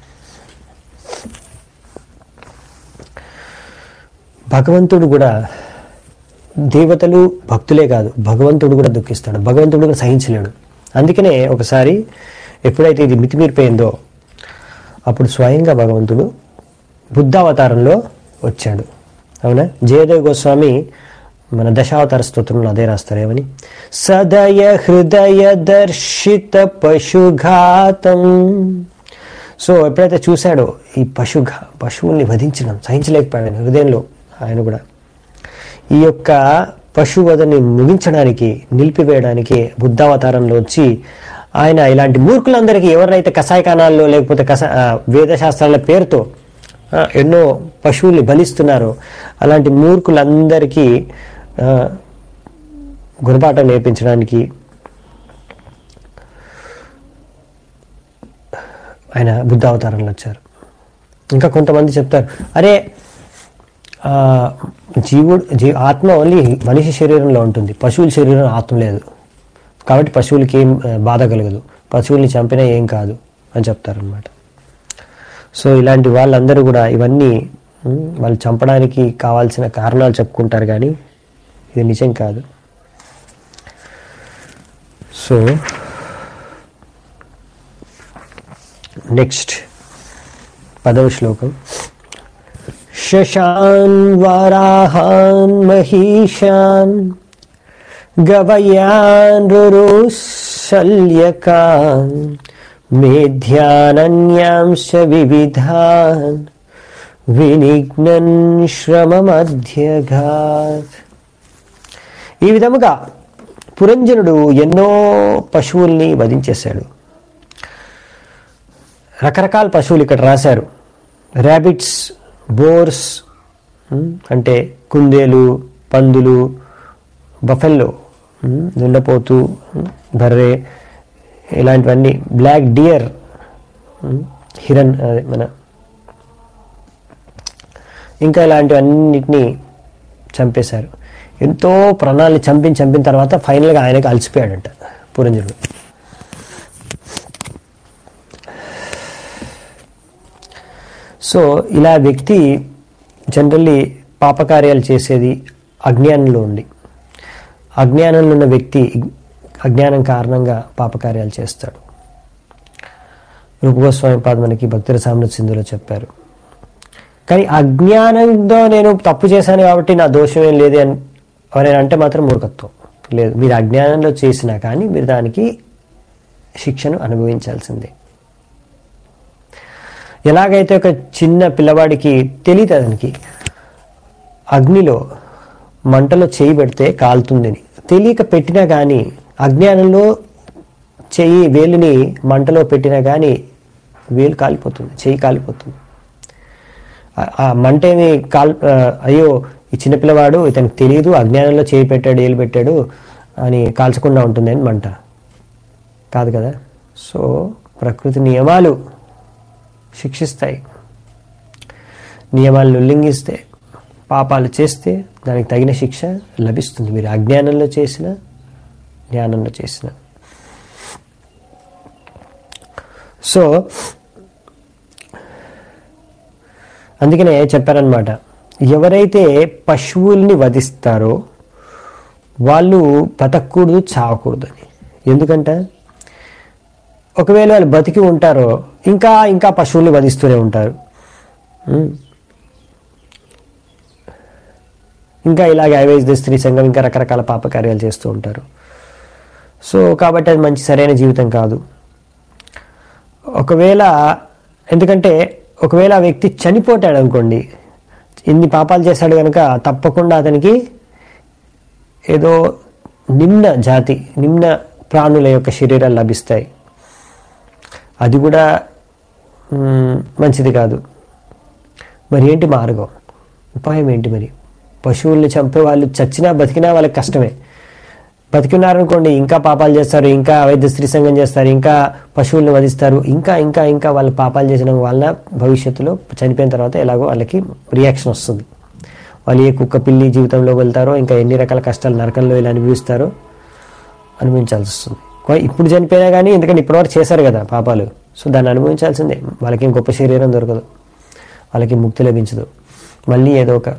భగవంతుడు కూడా దేవతలు భక్తులే కాదు భగవంతుడు కూడా దుఃఖిస్తాడు భగవంతుడు కూడా సహించలేడు అందుకనే ఒకసారి ఎప్పుడైతే ఇది మితిమీరిపోయిందో అప్పుడు స్వయంగా భగవంతుడు బుద్ధావతారంలో వచ్చాడు అవునా జయదేవ్ గోస్వామి మన దశావతార స్తోత్రంలో అదే రాస్తారు ఏమని సదయ హృదయ దర్శిత పశుఘాతం సో ఎప్పుడైతే చూశాడో ఈ పశు పశువుల్ని వధించడం సహించలేకపోయాడు ఆయన హృదయంలో ఆయన కూడా ఈ యొక్క పశువధని ముగించడానికి నిలిపివేయడానికి బుద్ధావతారంలో వచ్చి ఆయన ఇలాంటి మూర్ఖులందరికీ ఎవరినైతే కషాయకానాల్లో లేకపోతే కష ఆ, వేదశాస్త్రాల పేరుతో ఆ, ఎన్నో పశువుల్ని బలిస్తున్నారో అలాంటి మూర్ఖులందరికీ ఆ, గుణపాఠం నేర్పించడానికి ఆయన బుద్ధావతారంలో వచ్చారు ఇంకా కొంతమంది చెప్తారు అరే ఆ, జీవుడు జీ ఆత్మ ఓన్లీ మనిషి శరీరంలో ఉంటుంది పశువుల శరీరం ఆత్మ లేదు కాబట్టి పశువులకి ఏం ఆ, బాధ కలగదు పశువుల్ని చంపినా ఏం కాదు అని చెప్తారనమాట సో ఇలాంటి వాళ్ళందరూ కూడా ఇవన్నీ ఉమ్, వాళ్ళు చంపడానికి కావాల్సిన కారణాలు చెప్పుకుంటారు కానీ ఇది నిజం కాదు సో నెక్స్ట్ పదవ శ్లోకం శశాన్ వరాహాన్ మహిషాన్ గవయాన్ రురుశల్యకాన్ మేధ్యానన్యాంశ వివిధాన్ వినిఘ్నన్ శ్రమమధ్యఘాత్ ఈ విధముగా పురంజనుడు ఎన్నో పశువుల్ని వధించేశాడు రకరకాల పశువులు ఇక్కడ రాశారు ర్యాబిట్స్ బోర్స్ ఉమ్, అంటే కుందేలు పందులు బఫెల్లో ఉమ్, దున్నపోతు ఉమ్, బర్రె ఇలాంటివన్నీ బ్లాక్ డియర్ ఉమ్, హిరన్ అదే మన ఇంకా ఇలాంటివన్నిటిని చంపేశారు ఎంతో ప్రాణాలు చంపిన చంపిన తర్వాత ఫైనల్గా ఆయనకి అలసిపోయాడంట పురంజనుడు సో ఇలా వ్యక్తి జనరల్లీ పాపకార్యాలు చేసేది అజ్ఞానంలో ఉండి అజ్ఞానంలో ఉన్న వ్యక్తి అజ్ఞానం కారణంగా పాపకార్యాలు చేస్తాడు రూపగోస్వామి పాద మనకి భక్తుల సామ్రాజ్య సింధులో చెప్పారు కానీ అజ్ఞానంతో నేను తప్పు చేశాను కాబట్టి నా దోషం ఏం లేదు అని ఎవరైనా అంటే మాత్రం మూర్ఖత్వం లేదు మీరు అజ్ఞానంలో చేసినా కానీ మీరు దానికి శిక్షను అనుభవించాల్సిందే ఎలాగైతే ఒక చిన్న పిల్లవాడికి తెలియదు అతనికి అగ్నిలో మంటలో చేయి పెడితే కాలుతుందని తెలియక పెట్టినా కానీ అజ్ఞానంలో చెయ్యి వేలుని మంటలో పెట్టినా కానీ వేలు కాలిపోతుంది చెయ్యి కాలిపోతుంది ఆ- ఆ మంట ఏమి కాల్ ఆ, అయ్యో ఈ చిన్నపిల్లవాడు ఇతనికి తెలియదు అజ్ఞానంలో చేయి పెట్టాడు ఏలు పెట్టాడు అని కాల్చకుండా ఉంటుంది అని మంట కాదు కదా సో ప్రకృతి నియమాలు శిక్షిస్తాయి నియమాలను ఉల్లంఘిస్తే పాపాలు చేస్తే దానికి తగిన శిక్ష లభిస్తుంది మీరు అజ్ఞానంలో చేసిన జ్ఞానంలో చేసిన సో అందుకనే చెప్పారనమాట ఎవరైతే పశువుల్ని వధిస్తారో వాళ్ళు బతకూడదు చావకూడదు అని ఎందుకంట ఒకవేళ వాళ్ళు బతికి ఉంటారో ఇంకా ఇంకా పశువుల్ని వధిస్తూనే ఉంటారు ఉమ్. ఇంకా ఇలాగే ఐవైజ్ స్త్రీ సంఘం ఇంకా రకరకాల పాపకార్యాలు చేస్తూ ఉంటారు సో కాబట్టి అది మంచి సరైన జీవితం కాదు ఒకవేళ ఎందుకంటే ఒకవేళ ఆ వ్యక్తి చనిపోతాడు అనుకోండి ఇన్ని పాపాలు చేశాడు కనుక తప్పకుండా అతనికి ఏదో నిమ్న జాతి నిమ్న ప్రాణుల యొక్క శరీరాలు లభిస్తాయి అది కూడా మ్, మంచిది కాదు మరి ఏంటి మార్గం ఉపాయం ఏంటి మరి పశువుల్ని చంపే వాళ్ళు చచ్చినా బతికినా వాళ్ళకి కష్టమే బతికున్నారనుకోండి ఇంకా పాపాలు చేస్తారు ఇంకా అవైద్య స్త్రీ సంఘం చేస్తారు ఇంకా పశువుల్ని వధిస్తారు ఇంకా ఇంకా ఇంకా వాళ్ళు పాపాలు చేసిన వల్ల భవిష్యత్తులో చనిపోయిన తర్వాత ఎలాగో వాళ్ళకి రియాక్షన్ వస్తుంది వాళ్ళు ఏ కుక్క పిల్లి జీవితంలో వెళ్తారో ఇంకా ఎన్ని రకాల కష్టాలు నరకంలో ఇలా అనుభవిస్తారో అనుభవించాల్సి వస్తుంది కొ- ఇప్పుడు చనిపోయినా కానీ ఎందుకంటే ఇప్పటివరకు చేశారు కదా పాపాలు సో దాన్ని అనుభవించాల్సిందే వాళ్ళకి ఏం గొప్ప శరీరం దొరకదు వాళ్ళకి ముక్తి లభించదు మళ్ళీ ఏదో ఒక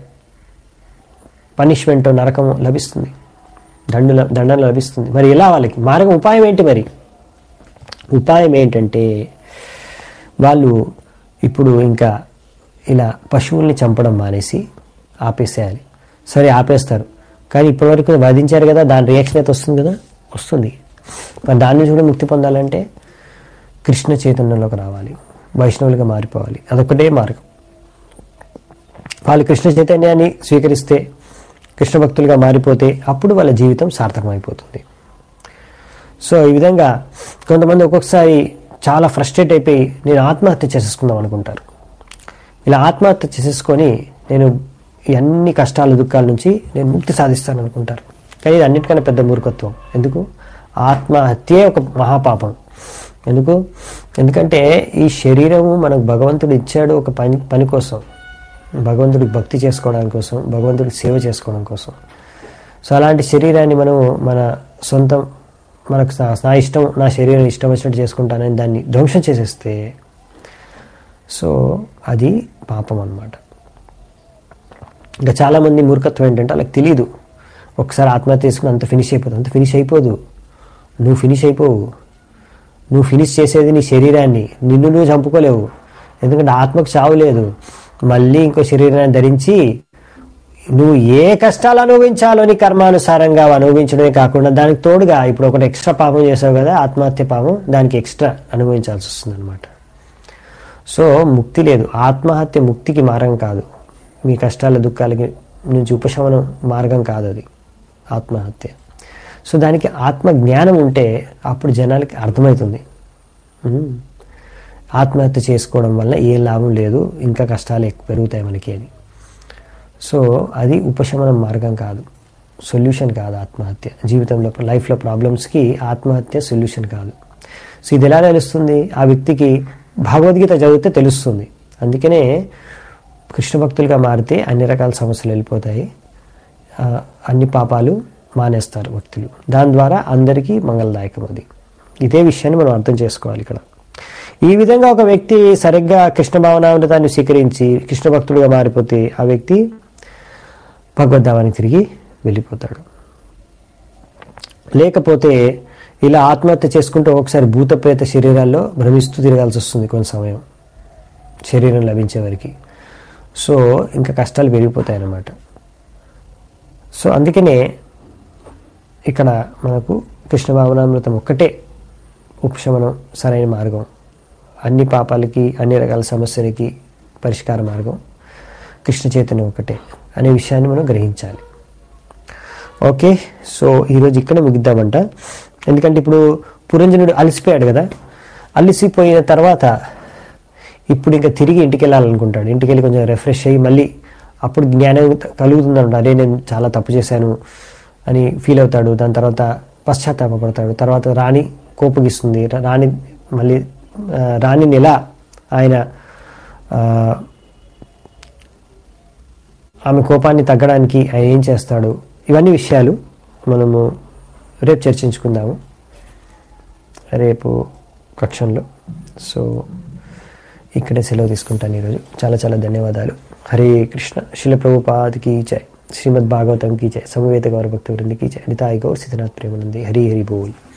పనిష్మెంట్ నరకం లభిస్తుంది దండుల దండన లభిస్తుంది మరి ఎలా వాళ్ళకి మార్గం ఉపాయం ఏంటి మరి ఉపాయం ఏంటంటే వాళ్ళు ఇప్పుడు ఇంకా ఇలా పశువుల్ని చంపడం మానేసి ఆపేసేయాలి సరే ఆపేస్తారు కానీ ఇప్పటివరకు వధించారు కదా దాని రియాక్షన్ అయితే వస్తుంది కదా వస్తుంది మరి దాని నుంచి కూడా ముక్తి పొందాలంటే కృష్ణ చైతన్యంలోకి రావాలి వైష్ణవులుగా మారిపోవాలి అదొకటే మార్గం వాళ్ళు కృష్ణ చైతన్యాన్ని స్వీకరిస్తే కృష్ణ భక్తులుగా మారిపోతే అప్పుడు వాళ్ళ జీవితం సార్థకమైపోతుంది సో ఈ విధంగా కొంతమంది ఒక్కొక్కసారి చాలా ఫ్రస్ట్రేట్ అయిపోయి నేను ఆత్మహత్య చేసేసుకుందాం అనుకుంటారు ఇలా ఆత్మహత్య చేసేసుకొని నేను ఈ అన్ని కష్టాలు దుఃఖాల నుంచి నేను ముక్తి సాధిస్తాను అనుకుంటారు కానీ ఇది అన్నిటికన్నా పెద్ద మూర్ఖత్వం ఎందుకు ఆత్మహత్యే ఒక మహాపాపం ఎందుకు ఎందుకంటే ఈ శరీరము మనకు భగవంతుడు ఇచ్చాడు ఒక పని పని కోసం భగవంతుడికి భక్తి చేసుకోవడం కోసం భగవంతుడికి సేవ చేసుకోవడం కోసం సో అలాంటి శరీరాన్ని మనం మన సొంతం మనకు నా- నా ఇష్టం నా శరీరం ఇష్టం వచ్చినట్టు చేసుకుంటానని దాన్ని ధ్వంసం చేసేస్తే సో అది పాపం అన్నమాట ఇంకా చాలామంది మూర్ఖత్వం ఏంటంటే వాళ్ళకి తెలియదు ఒకసారి ఆత్మహత్య చేసుకుని అంత ఫినిష్ అయిపోతుంది అంత ఫినిష్ అయిపోదు నువ్వు ఫినిష్ అయిపోవు నువ్వు ఫినిష్ చేసేది నీ శరీరాన్ని నిన్ను నువ్వు చంపుకోలేవు ఎందుకంటే ఆత్మకు చావు లేదు మళ్ళీ ఇంకో శరీరాన్ని ధరించి నువ్వు ఏ కష్టాలు అనుభవించాలో నీ కర్మానుసారంగా అవి అనుభవించడమే కాకుండా దానికి తోడుగా ఇప్పుడు ఒకటి ఎక్స్ట్రా పాపం చేసావు కదా ఆత్మహత్య పాపం దానికి ఎక్స్ట్రా అనుభవించాల్సి వస్తుంది అనమాట సో ముక్తి లేదు ఆత్మహత్య ముక్తికి మార్గం కాదు మీ కష్టాల దుఃఖాలకి నుంచి ఉపశమనం మార్గం కాదు అది ఆత్మహత్య సో దానికి ఆత్మ జ్ఞానం ఉంటే అప్పుడు జనాలకి అర్థమవుతుంది ఉమ్. ఆత్మహత్య చేసుకోవడం వల్ల ఏ లాభం లేదు ఇంకా కష్టాలు ఎక్కువ పెరుగుతాయి మనకి అని సో అది ఉపశమనం మార్గం కాదు సొల్యూషన్ కాదు ఆత్మహత్య జీవితంలో లైఫ్లో ప్రాబ్లమ్స్కి ఆత్మహత్య సొల్యూషన్ కాదు సో ఇది ఎలా తెలుస్తుంది ఆ వ్యక్తికి భగవద్గీత చదివితే తెలుస్తుంది అందుకనే కృష్ణ భక్తులుగా మారితే అన్ని రకాల సమస్యలు వెళ్ళిపోతాయి ఆ, అన్ని పాపాలు మానేస్తారు భక్తులు దాని ద్వారా అందరికీ మంగళదాయకం అది ఇదే విషయాన్ని మనం అర్థం చేసుకోవాలి ఇక్కడ ఈ విధంగా ఒక వ్యక్తి సరిగ్గా కృష్ణ భావనామృతాన్ని స్వీకరించి కృష్ణ భక్తుడిగా మారిపోతే ఆ వ్యక్తి భగవద్ధామానికి తిరిగి వెళ్ళిపోతాడు లేకపోతే ఇలా ఆత్మహత్య చేసుకుంటూ ఒకసారి భూతప్రేత శరీరాల్లో భ్రమిస్తూ తిరగాల్సి వస్తుంది కొంత సమయం శరీరం లభించే వరకు సో ఇంకా కష్టాలు పెరిగిపోతాయి అన్నమాట సో అందుకనే ఇక్కడ మనకు కృష్ణ భావనామృతం ఒక్కటే ఉపశమనం సరైన మార్గం అన్ని పాపాలకి అన్ని రకాల సమస్యలకి పరిష్కార మార్గం కృష్ణ చైతన్యం ఒకటే అనే విషయాన్ని మనం గ్రహించాలి ఓకే సో ఈరోజు ఇక్కడ ముగిద్దామంట ఎందుకంటే ఇప్పుడు పురంజనుడు అలసిపోయాడు కదా అలసిపోయిన తర్వాత ఇప్పుడు ఇంకా తిరిగి ఇంటికి వెళ్ళాలనుకుంటాడు ఇంటికి వెళ్ళి కొంచెం రిఫ్రెష్ అయ్యి మళ్ళీ అప్పుడు జ్ఞానం కలుగుతుందంట అరే నేను చాలా తప్పు చేశాను అని ఫీల్ అవుతాడు దాని తర్వాత పశ్చాత్తాపడతాడు తర్వాత రాణి కోపగిస్తుంది రా- రాణి మళ్ళీ ఆ, రాణిని ఎలా ఆయన ఆ, ఆమె కోపాన్ని తగ్గడానికి ఆయన ఏం చేస్తాడు ఇవన్నీ విషయాలు మనము రేపు చర్చించుకుందాము రేపు కక్షంలో సో ఇక్కడే సెలవు తీసుకుంటాను ఈరోజు చాలా చాలా ధన్యవాదాలు హరే కృష్ణ శిల ప్రభుపాదికి జై శ్రీమద్ భాగవతం కీ జై సమవేత గౌర భక్త వృందికి జై నితాయి గౌర్ సిద్ధనాథ్ ప్రేమనంది హరి హరి బోల్